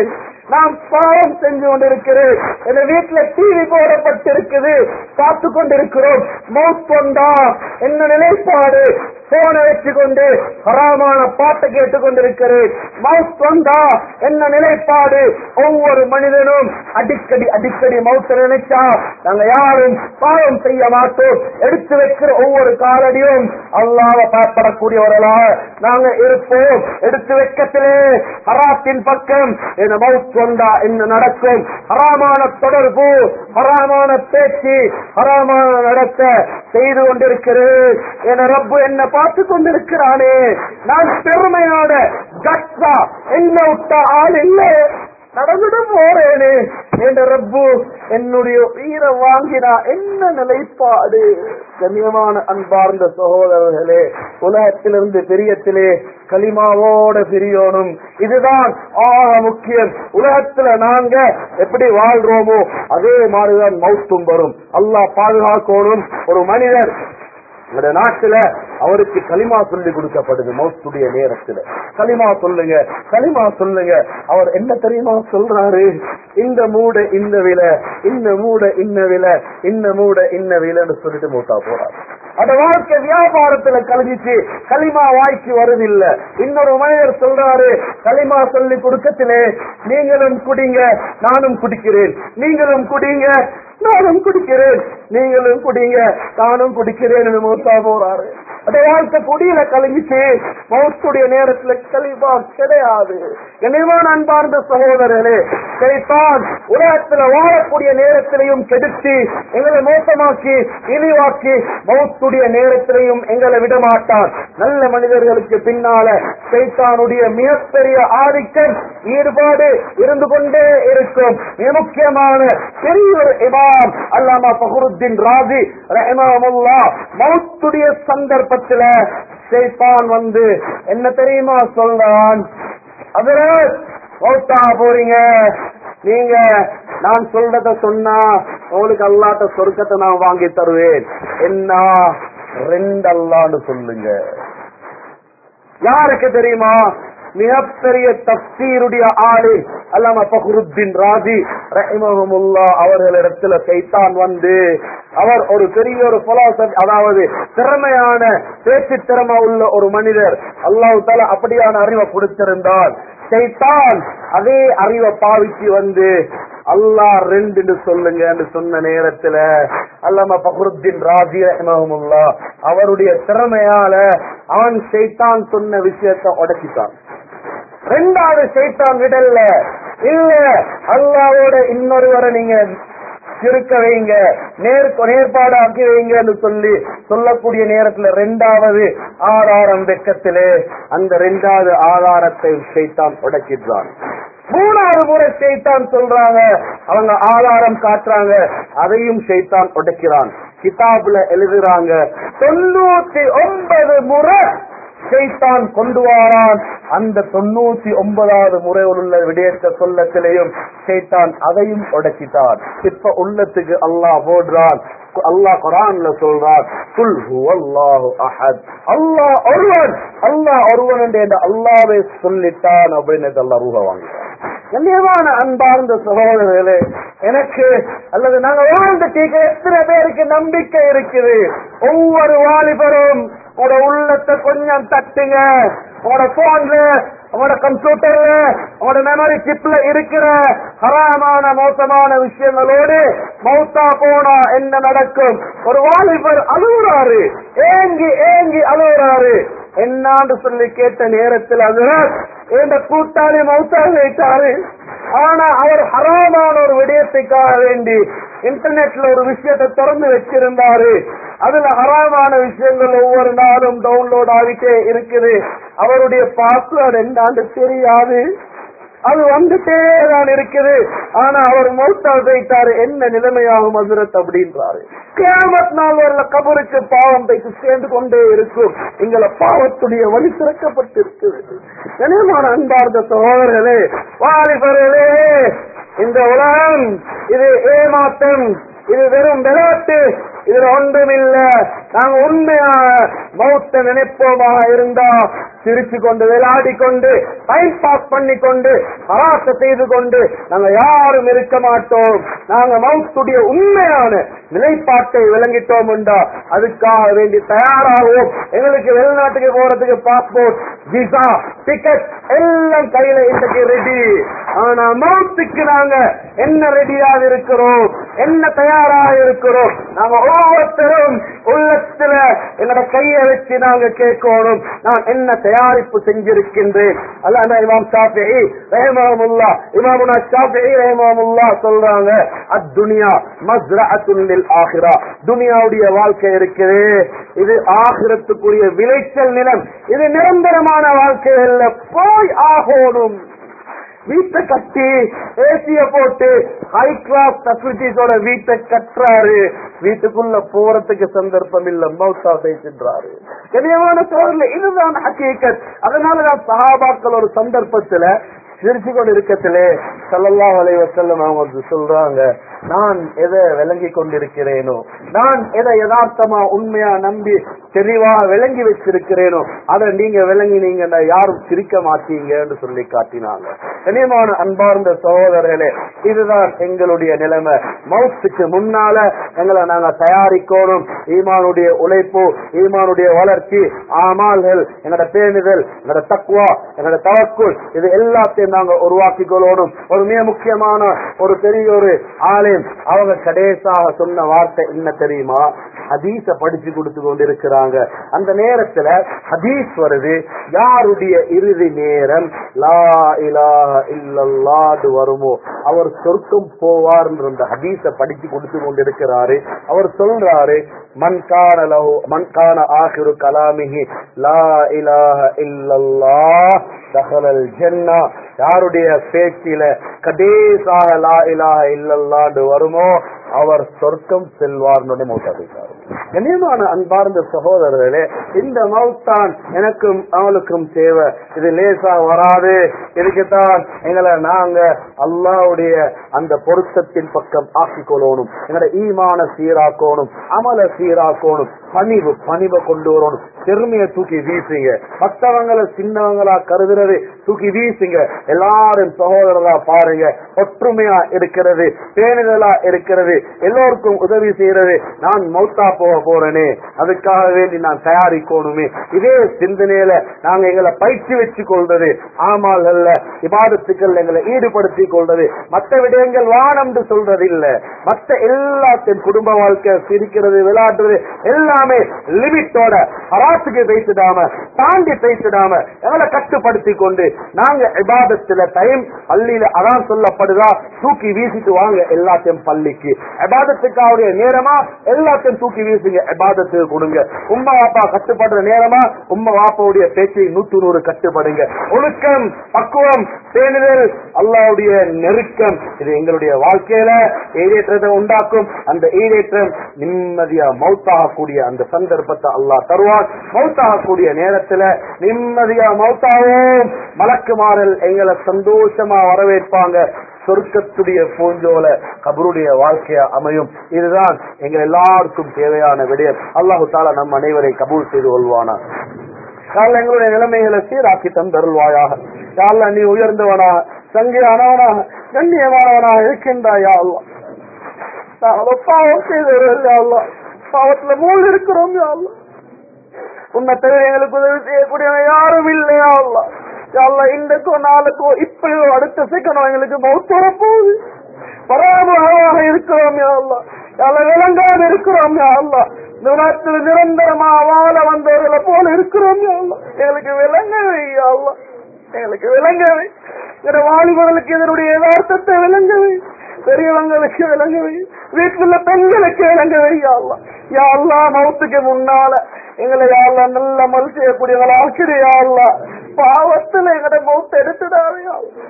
நான் பாவம் செஞ்சு கொண்டிருக்கிறேன் எங்க வீட்டுல டிவி போடப்பட்டிருக்குது பார்த்து கொண்டிருக்கிறோம் மவுத் கொண்டா என்ன நிலைப்பாடு போனை வச்சுக்கொண்டு ஹராமான பாட்டை கேட்டுக் கொண்டிருக்கிறேன் மவுத் வந்தா என்ன நிலைப்பாடு ஒவ்வொரு மனிதனும் அடிக்கடி அடிக்கடி மவுத்த நினைச்சா நாங்க யாரும் பாவம் செய்ய மாட்டோம் எடுத்து வைக்கிற ஒவ்வொரு காலடியும் அல்லாத பயப்படக்கூடியவர்களா நாங்க இருப்போம் எடுத்து வைக்கத்திலே ஹராத்தின் பக்கம் என்ன மவுத் வந்தா என்ன நடக்கும் ஹராமான தொடர்பு ஹராமான பேச்சு ஹராமான நடத்த செய்து கொண்டிருக்கிறேன் என ரப்பு என்ன பார்த்து கொண்டிருக்கிறானே நான் பெருமையோட கட்சா என்ன விட்ட ஆள் இல்லை நடந்துட்டு போறேனே என்ற ரப்பு என்னுடைய உயிரை வாங்கினா என்ன நிலைப்பாடு கண்ணியமான அன்பார்ந்த சகோதரர்களே உலகத்திலிருந்து பெரியத்திலே களிமாவோட பிரியணும் இதுதான் ஆக முக்கியம் உலகத்துல நாங்க எப்படி வாழ்றோமோ அதே மாதிரிதான் மௌத்தும் வரும் அல்லாஹ் பாதுகாக்கணும் ஒரு மனிதர் இந்த நாட்டுல அவருக்கு களிமா சொல்லி கொடுக்கப்படுது மௌத்துடைய நேரத்துல களிமா சொல்லுங்க களிமா சொல்லுங்க அவர் என்ன தெரியுமா சொல்றாரு இந்த மூட இந்த விலை இந்த மூட இன்ன விலை இந்த மூட இன்ன விலைன்னு சொல்லிட்டு மூத்தா போறாரு அந்த வாழ்க்கை வியாபாரத்துல கலஞ்சிச்சு களிமா வாய்க்கு வருதில்ல இன்னொரு மனிதர் சொல்றாரு களிமா சொல்லி கொடுக்கத்திலே நீங்களும் குடிங்க நானும் குடிக்கிறேன் நீங்களும் குடிங்க நானும் குடிக்கிறேன் நீங்களும் குடிங்க நானும் குடிக்கிறேன் மூத்தா போறாரு அந்த வாழ்க்கை குடியில கலங்கிச்சு மௌத்துடைய நேரத்துல கழிவா கிடையாது கனிவான அன்பார்ந்த சகோதரர்களே கிடைத்தான் உலகத்துல வாழக்கூடிய நேரத்திலையும் கெடுத்து எங்களை மோசமாக்கி இழிவாக்கி மௌத்துடைய நேரத்திலையும் எங்களை விடமாட்டான் நல்ல மனிதர்களுக்கு பின்னால சைத்தானுடைய மிகப்பெரிய ஆதிக்கம் ஈடுபாடு இருந்து கொண்டே இருக்கும் மிக முக்கியமான பெரிய ஒரு இமாம் அல்லாமா பஹருத்தின் ராஜி ரஹிமஹமுல்லா மௌத்துடைய சந்தர்ப்பத்துல சைத்தான் வந்து என்ன தெரியுமா சொல்றான் அதுல மௌத்தா போறீங்க நீங்க நான் சொல்றத சொன்னா உங்களுக்கு அல்லாட்ட சொர்க்கத்தை நான் வாங்கி தருவேன் என்ன ரெண்டு அல்லான்னு சொல்லுங்க யாருக்கு தெரியுமா மிகப்பெரிய தப்சீருடைய ஆளு அல்லாம பஹருத்தின் ராஜி ரஹிமஹமுல்லா அவர்களிடத்துல சைத்தான் வந்து அவர் ஒரு பெரிய ஒரு philosophy அதாவது திறமையான பேச்சு திறமை உள்ள ஒரு மனிதர் அல்லாஹ் தால அப்படியான அறிவை கொடுத்திருந்தால் சைத்தான் அதே அறிவை பாவிச்சு வந்து அல்லாஹ் ரெண்டு சொல்லுங்க சொன்ன நேரத்துல அல்லாம பஹருத்தின் ராஜி ரஹிமஹமுல்லா அவருடைய திறமையால அவன் சைத்தான் சொன்ன விஷயத்தை உடைச்சிட்டான் ரெண்டாவது சைத்தான் விடல்ல இல்ல அல்லாவோட இன்னொருவரை நீங்க இருக்க வைங்க நேர் நேர்பாடு ஆக்கி வைங்கன்னு சொல்லி சொல்லக்கூடிய நேரத்துல ரெண்டாவது ஆதாரம் வெக்கத்திலே அந்த ரெண்டாவது ஆதாரத்தை சைத்தான் உடைக்கின்றான் மூணாவது முறை சைத்தான் சொல்றாங்க அவங்க ஆதாரம் காட்டுறாங்க அதையும் சைத்தான் உடைக்கிறான் கிதாபுல எழுதுறாங்க தொண்ணூத்தி ஒன்பது முறை சைத்தான் கொண்டு வாரான் அந்த தொண்ணூத்தி ஒன்பதாவது முறை உள்ள விடயத்தை சொல்லத்திலையும் சைத்தான் அதையும் உடைச்சிட்டான் இப்ப உள்ளத்துக்கு அல்லாஹ் போடுறான் அல்லாஹ் குரான்ல சொல்றான் குல் ஹுவல்லாஹு அஹத் அல்லாஹ் ஒருவன் அல்லாஹ் ஒருவன் என்று அல்லாவே சொல்லிட்டான் அப்படின்னு அல்லாஹ் ரூபா வாங்கிட்டான் கண்ணியமான அன்பார்ந்த சகோதரர்களே எனக்கு அல்லது நாங்க வாழ்ந்துட்டு எத்தனை பேருக்கு நம்பிக்கை இருக்குது ஒவ்வொரு வாலிபரும் உங்களோட உள்ளத்தை கொஞ்சம் தட்டுங்க உங்களோட போன்ல உங்களோட கம்ப்யூட்டர்ல உங்களோட மெமரி சிப்ல இருக்கிற ஹராமான மோசமான விஷயங்களோடு மௌத்தா போனா என்ன நடக்கும் ஒரு வாலிபர் அழுகுறாரு ஏங்கி ஏங்கி அழுகுறாரு என்னான்னு சொல்லி கேட்ட நேரத்தில் அது இந்த கூட்டாளி மௌத்தாக வைத்தாரு ஆனா அவர் ஹராமான ஒரு விடயத்துக்காக வேண்டி இன்டர்நெட்ல ஒரு விஷயத்தை திறந்து வச்சிருந்தாரு அதுல ஹராமான விஷயங்கள் ஒவ்வொரு நாளும் டவுன்லோட் ஆகிட்டே இருக்குது அவருடைய பாஸ்வேர்டு என்னான்னு தெரியாது அது வந்துட்டே தான் இருக்குது ஆனா அவர் மௌத்தா வைத்தாரு என்ன நிலைமையாகும் ஹசரத் அப்படின்றாரு கேமத் நாள் வரல கபருக்கு பாவம் வைத்து சேர்ந்து கொண்டே இருக்கும் எங்களை பாவத்துடைய வழி திறக்கப்பட்டிருக்குது கனியமான அன்பார்ந்த சகோதரர்களே வாலிபர்களே இந்த உலகம் இது ஏமாற்றம் இது வெறும் விளையாட்டு இதுல ஒன்றுமில்ல நாங்க உண்மையான மௌத்த நினைப்போமாக இருந்தா சிரிச்சு கொண்டு விளையாடி கொண்டு டைம் பாஸ் பண்ணி கொண்டு ஹராச செய்து கொண்டு நாங்க யாரும் இருக்க மாட்டோம் நாங்க மௌத்துடைய உண்மையான நிலைப்பாட்டை விளங்கிட்டோம் என்றா அதுக்காக வேண்டி தயாராகுவோம் எங்களுக்கு வெளிநாட்டுக்கு போறதுக்கு பாஸ்போர்ட் விசா டிக்கெட் எல்லாம் கையில இன்றைக்கு ரெடி ஆனா மௌத்துக்கு நாங்க என்ன ரெடியாக இருக்கிறோம் என்ன தயாராக இருக்கிறோம் நாங்க ஒவ்வொருத்தரும் உள்ளத்துல என்னோட கையை வச்சு நாங்க கேட்கணும் நான் என்ன தயாரிப்பு செஞ்சிருக்கின்றேன் அல்லாஹ் இமாம் ஷாஃபிஈ ரஹிமஹுல்லாஹ் இமாமுனா ஷாஃபிஈ ரஹிமஹுல்லாஹ் சொல்றாங்க அத்துனியா மஸ்ரஅத்துன் லில் ஆখিরা துனியாவுடைய வாழ்க்கை இருக்குது இது ஆகிரத்துக்குரிய விளைச்சல் நிலம் இது நிரந்தரமான வாழ்க்கை அல்ல போய் ஆகணும் வீட்டை கட்டி ஏசிய போட்டு ஹை கிளாஸ் ஃபெசிலிட்டிஸோட வீட்டை கட்டுறாரு வீட்டுக்குள்ள போறதுக்கு சந்தர்ப்பம் இல்ல மௌத்தா பேசுன்றாரு கனியமான சோழர்ல இதுதான் ஹக்கீக்கத் அதனாலதான் சஹாபாக்கள் ஒரு சந்தர்ப்பத்துல சிரிச்சு கொண்டு இருக்கத்திலே சல்லல்லா அலைஹி வஸல்லம் அவங்க வந்து சொல்றாங்க நான் எதை விளங்கி கொண்டிருக்கிறேனோ நான் எதை யதார்த்தமா உண்மையா நம்பி தெளிவா விளங்கி வச்சிருக்கிறேனோ அதை நீங்க விளங்கினீங்கன்னா யாரும் சிரிக்க மாட்டீங்கன்னு சொல்லி காட்டினாங்க கனியமான அன்பார்ந்த சகோதரர்களே இதுதான் எங்களுடைய நிலைமை மவுத்துக்கு முன்னால எங்களை நாங்க தயாரிக்கணும் ஈமானுடைய உழைப்பு ஈமானுடைய வளர்ச்சி ஆமால்கள் எங்களோட பேணுதல் எங்களோட தக்குவா எங்களோட தவக்குள் இது எல்லாத்தையும் நாங்க உருவாக்கி கொள்ளணும் ஒரு மிக முக்கியமான ஒரு பெரிய ஒரு ஆலயம் அவங்க கடைசாக சொன்ன வார்த்தை என்ன தெரியுமா ஹதீஸ படிச்சு கொடுத்து கொண்டிருக்கிறாங்க அந்த நேரத்துல ஹதீஸ் வருது யாருடைய இறுதி நேரம் லா இலாஹ இல்லல்லாஹ் வருமோ அவர் சொர்க்கம் போவார் அந்த ஹதீஸ படிச்சு கொடுத்து கொண்டிருக்கிறாரு அவர் சொல்றாரு மன் கான லஹு மன் கான ஆகிரு கலாமிஹி லா இலாஹ இல்லல்லாஹ் தஹலல் ஜன்னா யாருடைய பேச்சில கடைசாக லா இலாஹ இல்லல்லாஹ் வருமோ அவர் சொர்க்கம் செல்வார்னு மௌத்தாதிக்காரு கண்ணியமான அன்பார்ந்த சகோதரர்களே இந்த மௌத்தான் எனக்கும் அவளுக்கும் தேவை இது லேசா வராது இதுக்குத்தான் எங்களை நாங்க அல்லாவுடைய அந்த பொருத்தத்தின் பக்கம் ஆக்கிக் கொள்ளணும் எங்களோட ஈமான சீராக்கணும் அமல சீராக்கணும் பணிவு பணிவை கொண்டு வரணும் பெருமையை தூக்கி வீசுங்க மற்றவங்களை சின்னவங்களா கருதுறது தூக்கி வீசுங்க எல்லாரும் சகோதரரா பாருங்க ஒற்றுமையா இருக்கிறது பேணுதலா இருக்கிறது எல்லோருக்கும் உதவி செய்யறது நான் மௌத்தா போக போறேனே அதுக்காக வேண்டி நான் தயாரிக்கணுமே இதே சிந்தனையில நாங்க எங்களை பயிற்சி வச்சு கொள்றது ஆமால்ல விவாதத்துக்கள் எங்களை ஈடுபடுத்திக் கொள்றது மற்ற விடயங்கள் வானம்னு சொல்றது இல்ல மற்ற எல்லாத்தையும் குடும்ப வாழ்க்கை சிரிக்கிறது விளையாடுறது எல்லாமே லிமிட்டோட ஹராத்துக்கு பேசிடாம தாண்டி பேசிடாம எங்களை கட்டுப்படுத்தி கொண்டு நாங்க இபாதத்துல டைம் பள்ளியில அதான் சொல்லப்படுதா தூக்கி வீசிட்டு வாங்க எல்லாத்தையும் பள்ளிக்கு இபாதத்துக்காவுடைய நேரமா எல்லாத்தையும் தூக்கி வீசுங்க இபாதத்துக்கு கொடுங்க உம்மா வாப்பா கட்டுப்படுற நேரமா உம்மா வாப்பாவுடைய பேச்சை நூத்து நூறு கட்டுப்படுங்க ஒழுக்கம் பக்குவம் பேணுதல் அல்லாவுடைய நெருக்கம் இது எங்களுடைய வாழ்க்கையில ஈடேற்றத்தை உண்டாக்கும் அந்த ஈடேற்றம் நிம்மதியா மௌத்தாகக்கூடிய அந்த சந்தர்ப்பத்தை அல்லாஹ் தருவான் மௌத்தாகக்கூடிய நேரத்துல நிம்மதியா மௌத்தாவும் மலக்குமாறல் எங்களை சந்தோஷமா வரவேற்பாங்க சொர்க்கத்துடைய பூஞ்சோல கபருடைய வாழ்க்கையா அமையும் இதுதான் எங்க எல்லாருக்கும் தேவையான விடயம் அல்லாஹு தாலா நம் அனைவரை கபூல் செய்து கொள்வானா யாழ்ல எங்களுடைய நிலைமைகளை சீராக்கி தந்தருள்வாயாக யாழ்ல நீ உயர்ந்தவனாக சங்கியானவனாக கண்ணியமானவனாக இருக்கின்றாயா அல்லா நாங்கள் பாவம் செய்தவர்கள் யா அல்லா பாவத்துல மூல் இருக்கிறோம் யா அல்லா உன்னை தவிர எங்களுக்கு உதவி செய்யக்கூடியவன் யாரும் இல்லையா அல்லா அல்ல இன்றைக்கோ நாளுக்கோ இப்பயோ அடுத்த செகண்டோ எங்களுக்கு மௌத்தர போகுது பராமரமாக இருக்கிறோம் யா அல்லா அல்ல விளங்காது இருக்கிறோம் யா அல்லா இந்த நாட்டில் நிரந்தரமா வாழ வந்தவர்களை போல இருக்கிறோம் யா அல்லா எங்களுக்கு விளங்கவே யா அல்லா எங்களுக்கு விளங்கவே இந்த வாலிபர்களுக்கு இதனுடைய யதார்த்தத்தை விளங்கவே பெரியவங்களுக்கு விளங்கவே வீட்டில் உள்ள பெண்களுக்கு விளங்கவே யா அல்லா யா அல்லா மௌத்துக்கு முன்னால எங்களை யாழ்லா நல்ல மல் செய்யக்கூடியவங்களா ஆக்கிறியா அல்லா பாவத்துல எங்கட மௌத்த எடுத்துடாதையா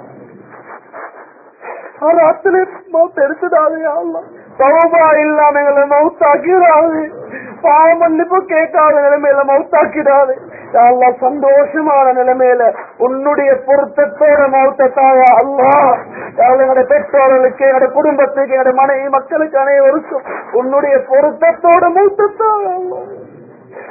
ராத்திரி மௌத்த எடுத்துடாதையா அல்லா சௌபா இல்லாம எங்களை மௌத்தாக்கிறாது பாவ மன்னிப்பு கேட்காத நிலைமையில மௌத்தாக்கிடாது அல்லா சந்தோஷமான நிலைமையில உன்னுடைய பொருத்தத்தோட மௌத்தத்தாயா அல்லா எங்களுடைய பெற்றோர்களுக்கு எங்களுடைய குடும்பத்துக்கு எங்களுடைய மனைவி மக்களுக்கு அனைவருக்கும் உன்னுடைய பொருத்தத்தோட மௌத்தத்தாயா அல்லா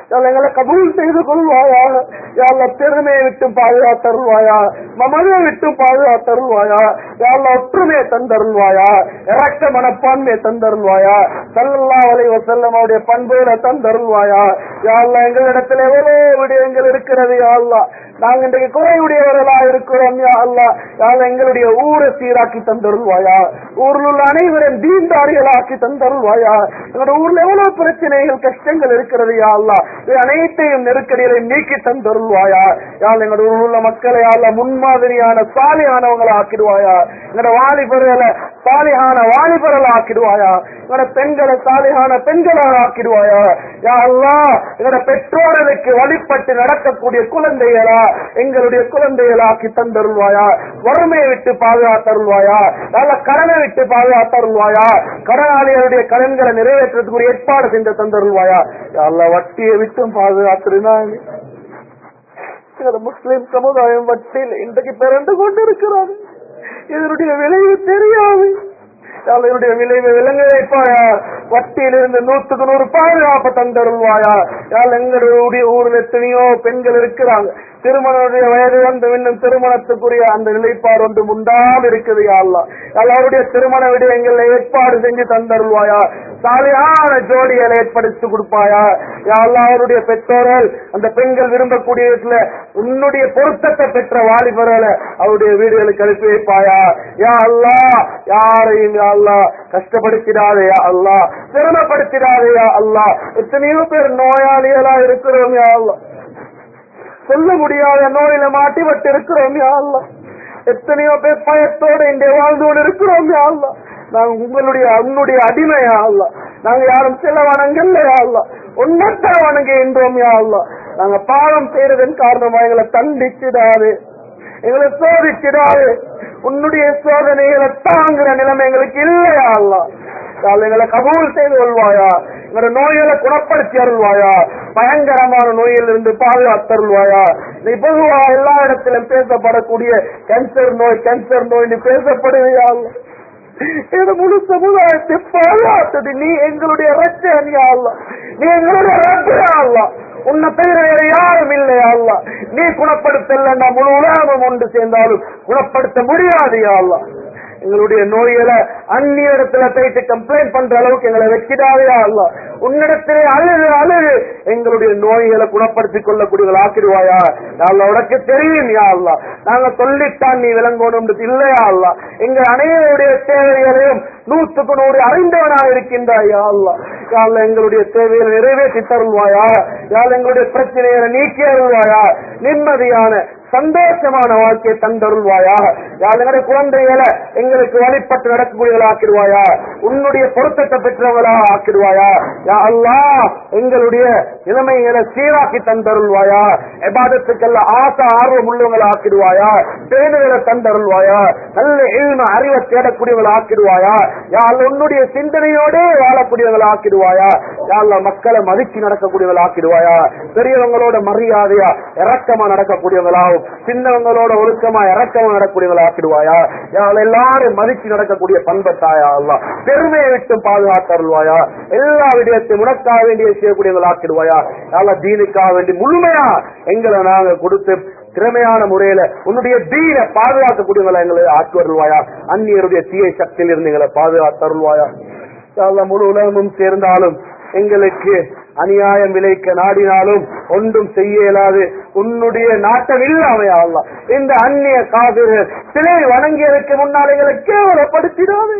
யாழ் எங்களை கபூல் செய்து கொள்வாயா யாழ்ல பெருமையை விட்டு பாதுகாத்தருள்வாயா மமதை விட்டு பாதுகாத்தருள்வாயா யாழ்ல ஒற்றுமையை தந்தருள்வாயா இறக்க மனப்பான்மையை தந்தருள்வாயா சல்லல்லா அலை வசல்லம் அவருடைய பண்புகளை தந்தருள்வாயா யாழ்ல எங்களிடத்தில் எவ்வளவு விடயங்கள் இருக்கிறது யாழ்லா நாங்க இன்றைக்கு குறையுடையவர்களா இருக்கிறோம் யா அல்லா யாழ் எங்களுடைய ஊரை சீராக்கி தந்தருள்வாயா ஊரில் உள்ள அனைவரும் தீண்டாரிகளாக்கி தந்தருள்வாயா எங்களுடைய ஊர்ல எவ்வளவு பிரச்சனைகள் கஷ்டங்கள் இருக்கிறது யா அல்லா இது அனைத்தையும் நெருக்கடிகளை நீக்கி தந்தருள்வாயா யாழ் எங்களுடைய ஊரில் உள்ள மக்களை யாழ்ல முன்மாதிரியான சாலியானவங்களை ஆக்கிடுவாயா எங்களோட வாலிபர்களை சாலியான வாலிபர்கள் ஆக்கிடுவாயா எங்களோட பெண்களை சாலியான பெண்களாக ஆக்கிடுவாயா யா அல்லா எங்களோட பெற்றோர்களுக்கு வழிபட்டு நடக்கக்கூடிய குழந்தைகளா எங்களுடைய குழந்தைகளை ஆக்கி தந்தருள்வாயா வறுமையை விட்டு பாதுகாத்தருள்வாயா நல்ல கடனை விட்டு பாதுகாத்தருள்வாயா கடனாளிகளுடைய கடன்களை நிறைவேற்றுறதுக்கு ஒரு ஏற்பாடு செஞ்சு தந்தருள்வாயா அல்ல வட்டியை விட்டும் பாதுகாத்துருந்தாங்க சில முஸ்லிம் சமுதாயம் வட்டியில் இன்றைக்கு பிறந்து கொண்டிருக்கிறார்கள் இதனுடைய விளைவு தெரியாது இதனுடைய விளைவு விளங்க வைப்பாயா வட்டியிலிருந்து நூத்துக்கு நூறு பாதுகாப்பு தந்தருள்வாயா யாழ் எங்களுடைய ஊரில் எத்தனையோ பெண்கள் இருக்கிறாங்க திருமணனுடைய வயது வந்து இன்னும் திருமணத்துக்குரிய அந்த நிலைப்பாடு ஒன்று முண்டால் இருக்குது யாழ்லா அவருடைய திருமண விடயங்கள் ஏற்பாடு செஞ்சு தந்தருள்வாயா சாலையான ஜோடிகளை ஏற்படுத்தி கொடுப்பாயா யாழ்லா அவருடைய பெற்றோர்கள் அந்த பெண்கள் விரும்பக்கூடிய வீட்டுல உன்னுடைய பொருத்தத்தை பெற்ற வாலிபர்களை அவருடைய வீடுகளுக்கு அனுப்பி வைப்பாயா யா அல்லா யாரையும் யா அல்லா கஷ்டப்படுத்திடாதே யா அல்லா சிரமப்படுத்திடாதே யா அல்லா எத்தனையோ பேர் நோயாளிகளா இருக்கிறோம் யா அல்லா சொல்ல முடியாத நோயில மாட்டிப்பட்டு இருக்கிறோம் யா அல்லா எத்தனையோ பேர் பயத்தோடு இங்கே வாழ்ந்து கொண்டு இருக்கிறோம் யா அல்லா நாங்க உங்களுடைய உன்னுடைய அடிமையா அல்ல நாங்க யாரும் சில வணங்கல்ல யா அல்லா உன்னத்த வணங்குகின்றோம் யா அல்லா நாங்க பாவம் செய்யறதன் காரணமா எங்களை தண்டிச்சிடாது எங்களை சோதிச்சிடாது உன்னுடைய சோதனைகளை தாங்குற நிலைமை எங்களுக்கு இல்லையா அல்லா எங்களை கபூல் செய்து கொள்வாயா எங்களோட நோய்களை குணப்படுத்தி அருள்வாயா பயங்கரமான நோயிலிருந்து பாதுகாத்தருள்வாயா நீ பொதுவா எல்லா இடத்திலும் பேசப்படக்கூடிய கேன்சர் நோய் கேன்சர் நோய் நீ பேசப்படுவையா இந்த முழு சமுதாயத்தை பாதுகாத்தது நீ எங்களுடைய ரச்சனியா அல்ல நீ எங்களுடைய ரச்சனா அல்ல உன்னை தவிர வேற யாரும் இல்லையா அல்ல நீ குணப்படுத்தல முழு உலகமும் ஒன்று சேர்ந்தாலும் குணப்படுத்த முடியாது அல்ல எங்களுடைய நோய்களை அந்நிய இடத்துல போயிட்டு கம்ப்ளைண்ட் பண்ற அளவுக்கு எங்களை வச்சிடாதே அல்ல உன்னிடத்திலே அழுது அழுது எங்களுடைய நோய்களை குணப்படுத்திக் கொள்ளக்கூடியவர்கள் ஆக்கிடுவாயா அல்ல உனக்கு தெரியும் யா அல்ல நாங்க சொல்லித்தான் நீ விளங்கணும் இல்லையா அல்ல எங்க அனைவருடைய தேவைகளையும் நூற்றுக்கு நூறு அறிந்தவனாக இருக்கின்றாய் யா அல்ல யாழ்ல எங்களுடைய தேவைகளை நிறைவேற்றி தருள்வாயா யாழ் எங்களுடைய பிரச்சனைகளை நீக்கி அருள்வாயா நிம்மதியான சந்தோஷமான வாழ்க்கையை தந்தருள்வாயா யாழ் எங்களுடைய குழந்தைகளை எங்களுக்கு வழிபட்டு நடக்கக்கூடியவர்களா ஆக்கிடுவாயா உன்னுடைய பொருத்தத்தை பெற்றவர்களா ஆக்கிடுவாயா யா அல்லா எங்களுடைய நிலைமைகளை சீராக்கி தந்தருள்வாயா எபாதத்துக்கல்ல ஆசை ஆர்வம் உள்ளவங்களை ஆக்கிடுவாயா பேணுகளை தந்தருள்வாயா நல்ல இல்ம அறிவை தேடக்கூடியவங்களை ஆக்கிடுவாயா யாழ் உன்னுடைய சிந்தனையோடே வாழக்கூடியவங்களை ஆக்கிடுவாயா யாழ்ல மக்களை மதிச்சு நடக்கக்கூடியவங்களை ஆக்கிடுவாயா பெரியவங்களோட மரியாதையா இறக்கமா நடக்கக்கூடியவங்களாவும் சின்னவங்களோட ஒழுக்கமா இறக்கமா நடக்கக்கூடியவங்களா ஆக்கிடுவாயா யாழ் எல்லாரும் மதிச்சு நடக்கக்கூடிய பண்பத்தாயா அல்லா பெருமையை விட்டு பாதுகாத்தருள்வாயா எல்லா விடயத்தையும் உனக்காக வேண்டிய செய்யக்கூடியவங்களா ஆக்கிடுவாயா யாழ தீனுக்காக வேண்டி முழுமையா எங்களை நாங்க கொடுத்து திறமையான முறையில உன்னுடைய தீன பாதுகாக்கக்கூடியவங்களை எங்களை ஆக்கி வருவாயா அந்நியருடைய தீய சக்தியில் இருந்து எங்களை பாதுகாத்தருள்வாயா யாழ்லா முழு உலகமும் சேர்ந்தாலும் எங்களுக்கு அநியாயம் விளைக்க நாடினாலும் ஒன்றும் செய்ய இயலாது உன்னுடைய நாட்டம் இல்லாமையா இந்த அந்நிய காவிரர் சிலை வணங்கியதற்கு முன்னால் எங்களை கேவலப்படுத்திடாதே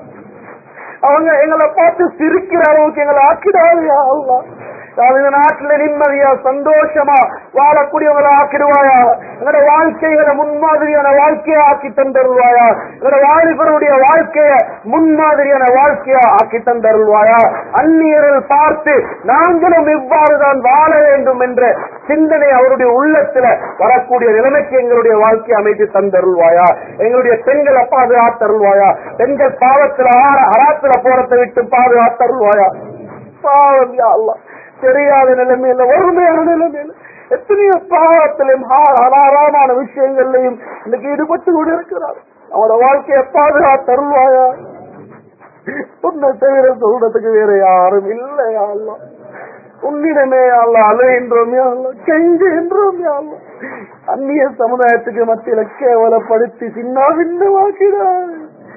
அவங்க எங்களை பார்த்து சிரிக்கிற அளவுக்கு எங்களை ஆக்கிடாதையா அல்லா இந்த நாட்டுல நிம்மதியா சந்தோஷமா வாழக்கூடியவங்களை ஆக்கிடுவாயா எங்களோட வாழ்க்கைகளை முன்மாதிரியான வாழ்க்கையை ஆக்கி தந்தருள்வாயா எங்களோட வாலிபருடைய வாழ்க்கைய முன்மாதிரியான வாழ்க்கையா ஆக்கி தந்தருள்வாயா அந்நியர்கள் பார்த்து நாங்களும் இவ்வாறுதான் வாழ வேண்டும் என்ற சிந்தனை அவருடைய உள்ளத்துல வரக்கூடிய நிலைமைக்கு எங்களுடைய வாழ்க்கையை அமைத்து தந்தருள்வாயா எங்களுடைய பெண்களை பாதுகாத்தருள்வாயா பெண்கள் பாவத்துல ஆற அராத்துல போறதை விட்டு பாதுகாத்தருள்வாயா பாவம் யா அல்லாஹ் தெரியாத நிலைமையில வறுமையான நிலைமையில எத்தனையோ பாவத்திலையும் ஹராமான விஷயங்கள்லையும் இன்னைக்கு ஈடுபட்டு கொண்டு இருக்கிறார் அவனோட வாழ்க்கையை பாதுகாத்தருள்வாயா உன்னை தவிர சொல்றதுக்கு வேற யாரும் இல்லையா அல்ல உன்னிடமே அல்ல அழுகின்றோம் யா அல்லா கெஞ்சுகின்றோம் யா அல்லா அந்நிய சமுதாயத்துக்கு மத்தியில கேவலப்படுத்தி சின்ன பின்னமாக்கிறார்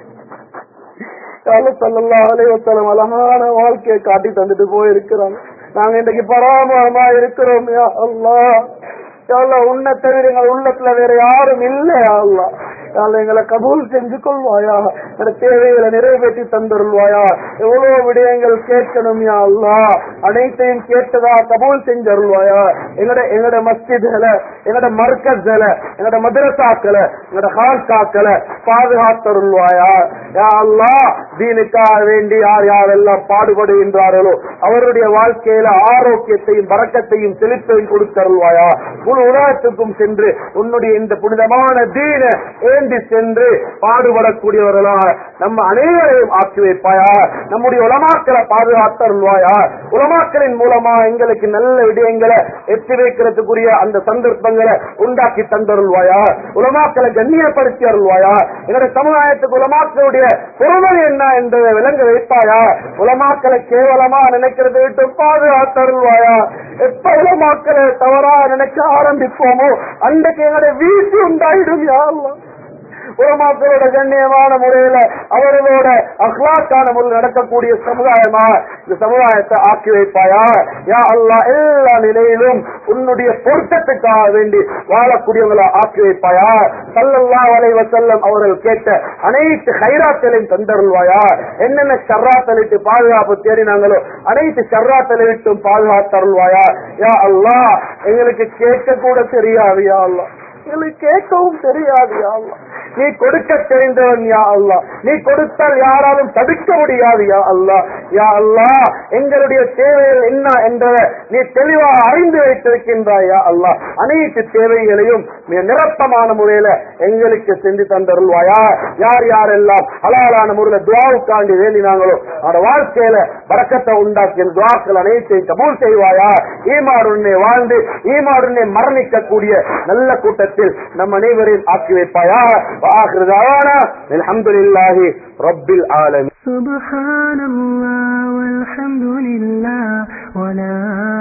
அலைவத்தலம் அழகான வாழ்க்கையை காட்டி தந்துட்டு போயிருக்கிறாங்க நாங்க இன்றைக்கு பராமரமா இருக்கிறோம் யா அல்லா யாழ்லா உன்னை தவிர எங்கள் உள்ளத்துல வேற யாரும் இல்லை அல்லா யாழ்லா எங்களை கபூல் செஞ்சு கொள்வாயா எங்களோட தேவைகளை நிறைவேற்றி தந்தருள்வாயா எவ்வளவு விடயங்கள் கேட்கணும் யா அல்லா அனைத்தையும் கேட்டதா கபூல் செஞ்சருள்வாயா எங்கட எங்கட மஸ்ஜிதுகளை எங்கட மர்க்கஸ்களை எங்கட மதரசாக்களை எங்கட ஹால்காக்களை பாதுகாத்தருள்வாயா யா அல்லா தீனுக்காக வேண்டி யார் யாரெல்லாம் பாடுபடுகின்றார்களோ அவருடைய வாழ்க்கையில ஆரோக்கியத்தையும் பறக்கத்தையும் செலுத்தையும் கொடுத்தருள்வாயா முழு உலகத்துக்கும் சென்று உன்னுடைய இந்த புனிதமான தீன ஏந்தி சென்று பாடுபடக்கூடியவர்களாக நம்ம அனைவரையும் ஆக்கி வைப்பாயா நம்முடைய உலமாக்களை பாதுகாத்தருள்வாயா உலமாக்களின் மூலமா எங்களுக்கு நல்ல விடயங்களை எத்தி வைக்கிறதுக்குரிய அந்த சந்தர்ப்பங்களை உண்டாக்கி தந்தருள்வாயா உலமாக்களை கண்ணியப்படுத்தி அருள்வாயா எங்களுடைய சமுதாயத்துக்கு உலமாக்களுடைய பொறுமை என்ன என்பதை விளங்க வைப்பாயா உலமாக்களை கேவலமா நினைக்கிறது விட்டு பாதுகாத்தருள்வாயா எப்ப உலமாக்களை தவறா நினைக்க ஆரம்பிப்போமோ அன்றைக்கு எங்களுடைய வீட்டு உண்டாயிடும் யா அல்லாஹ். உலமாக்களோட கண்ணியமான முறையில அவர்களோட அஹ்லாக்கான முறையில் நடக்கக்கூடிய சமுதாயமா இந்த சமுதாயத்தை ஆக்கி வைப்பாயா யா அல்லா எல்லா நிலையிலும் உன்னுடைய பொருத்தத்துக்காக வேண்டி வாழக்கூடியவங்களா ஆக்கி வைப்பாயா சல்லல்லா வலைவ செல்லம் அவர்கள் கேட்ட அனைத்து ஹைராத்தலையும் தந்தருள்வாயா என்னென்ன சர்ராத்தலிட்டு பாதுகாப்பு தேடினாங்களோ அனைத்து சர்ராத்தலை விட்டும் பாதுகாத்தருள்வாயா யா அல்லா எங்களுக்கு கேட்க கூட தெரியாது யா அல்லா எங்களுக்கு கேட்கவும் தெரியாது யா அல்லா நீ கொடுக்க தெரிந்தவன் யா அல்லா நீ கொடுத்தால் யாராலும் தடுக்க முடியாது யா அல்லா யா அல்லா எங்களுடைய தேவைகள் என்ன என்பதை நீ தெளிவாக அறிந்து வைத்திருக்கின்றாய் யா அல்லா அனைத்து தேவைகளையும் நீ நிரப்பமான முறையில எங்களுக்கு செஞ்சு தந்தருள்வாயா யார் யாரெல்லாம் ஹலாலான முறையில துவாவுக்காண்டி வேண்டினாங்களோ அந்த வாழ்க்கையில பறக்கத்தை உண்டாக்கிய துவாக்கள் அனைத்தையும் கபூல் செய்வாயா ஈமாடுன்னே வாழ்ந்து ஈமாடுன்னே மரணிக்கக்கூடிய நல்ல கூட்டத்தில் நம் அனைவரையும் ஆக்கி வைப்பாயா وآخر دعوانا الحمد لله رب العالمين سبحان الله والحمد لله ولا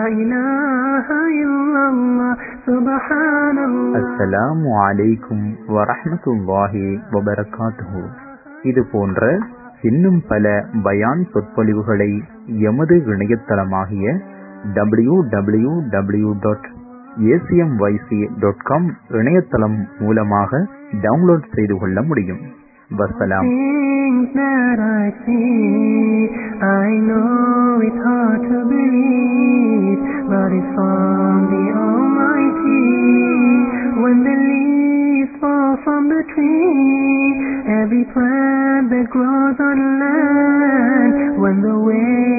إله إلا الله سبحان الله அஸ்ஸலாமு அலைக்கும் வரஹ்மத்துல்லாஹி வபரகாத்துஹு இது போன்ற இன்னும் பல பயான் சொற்பொழிவுகளை எமது இணையதளமாகிய W W W dot ACMYC dot com இணையதளம் மூலமாக டவுன்லோட் செய்து கொள்ள முடியும் வசலாம் Things that I see, I know it's hard to believe, but it's from the Almighty. When the leaves fall from the tree, every plant that grows on land, when the waves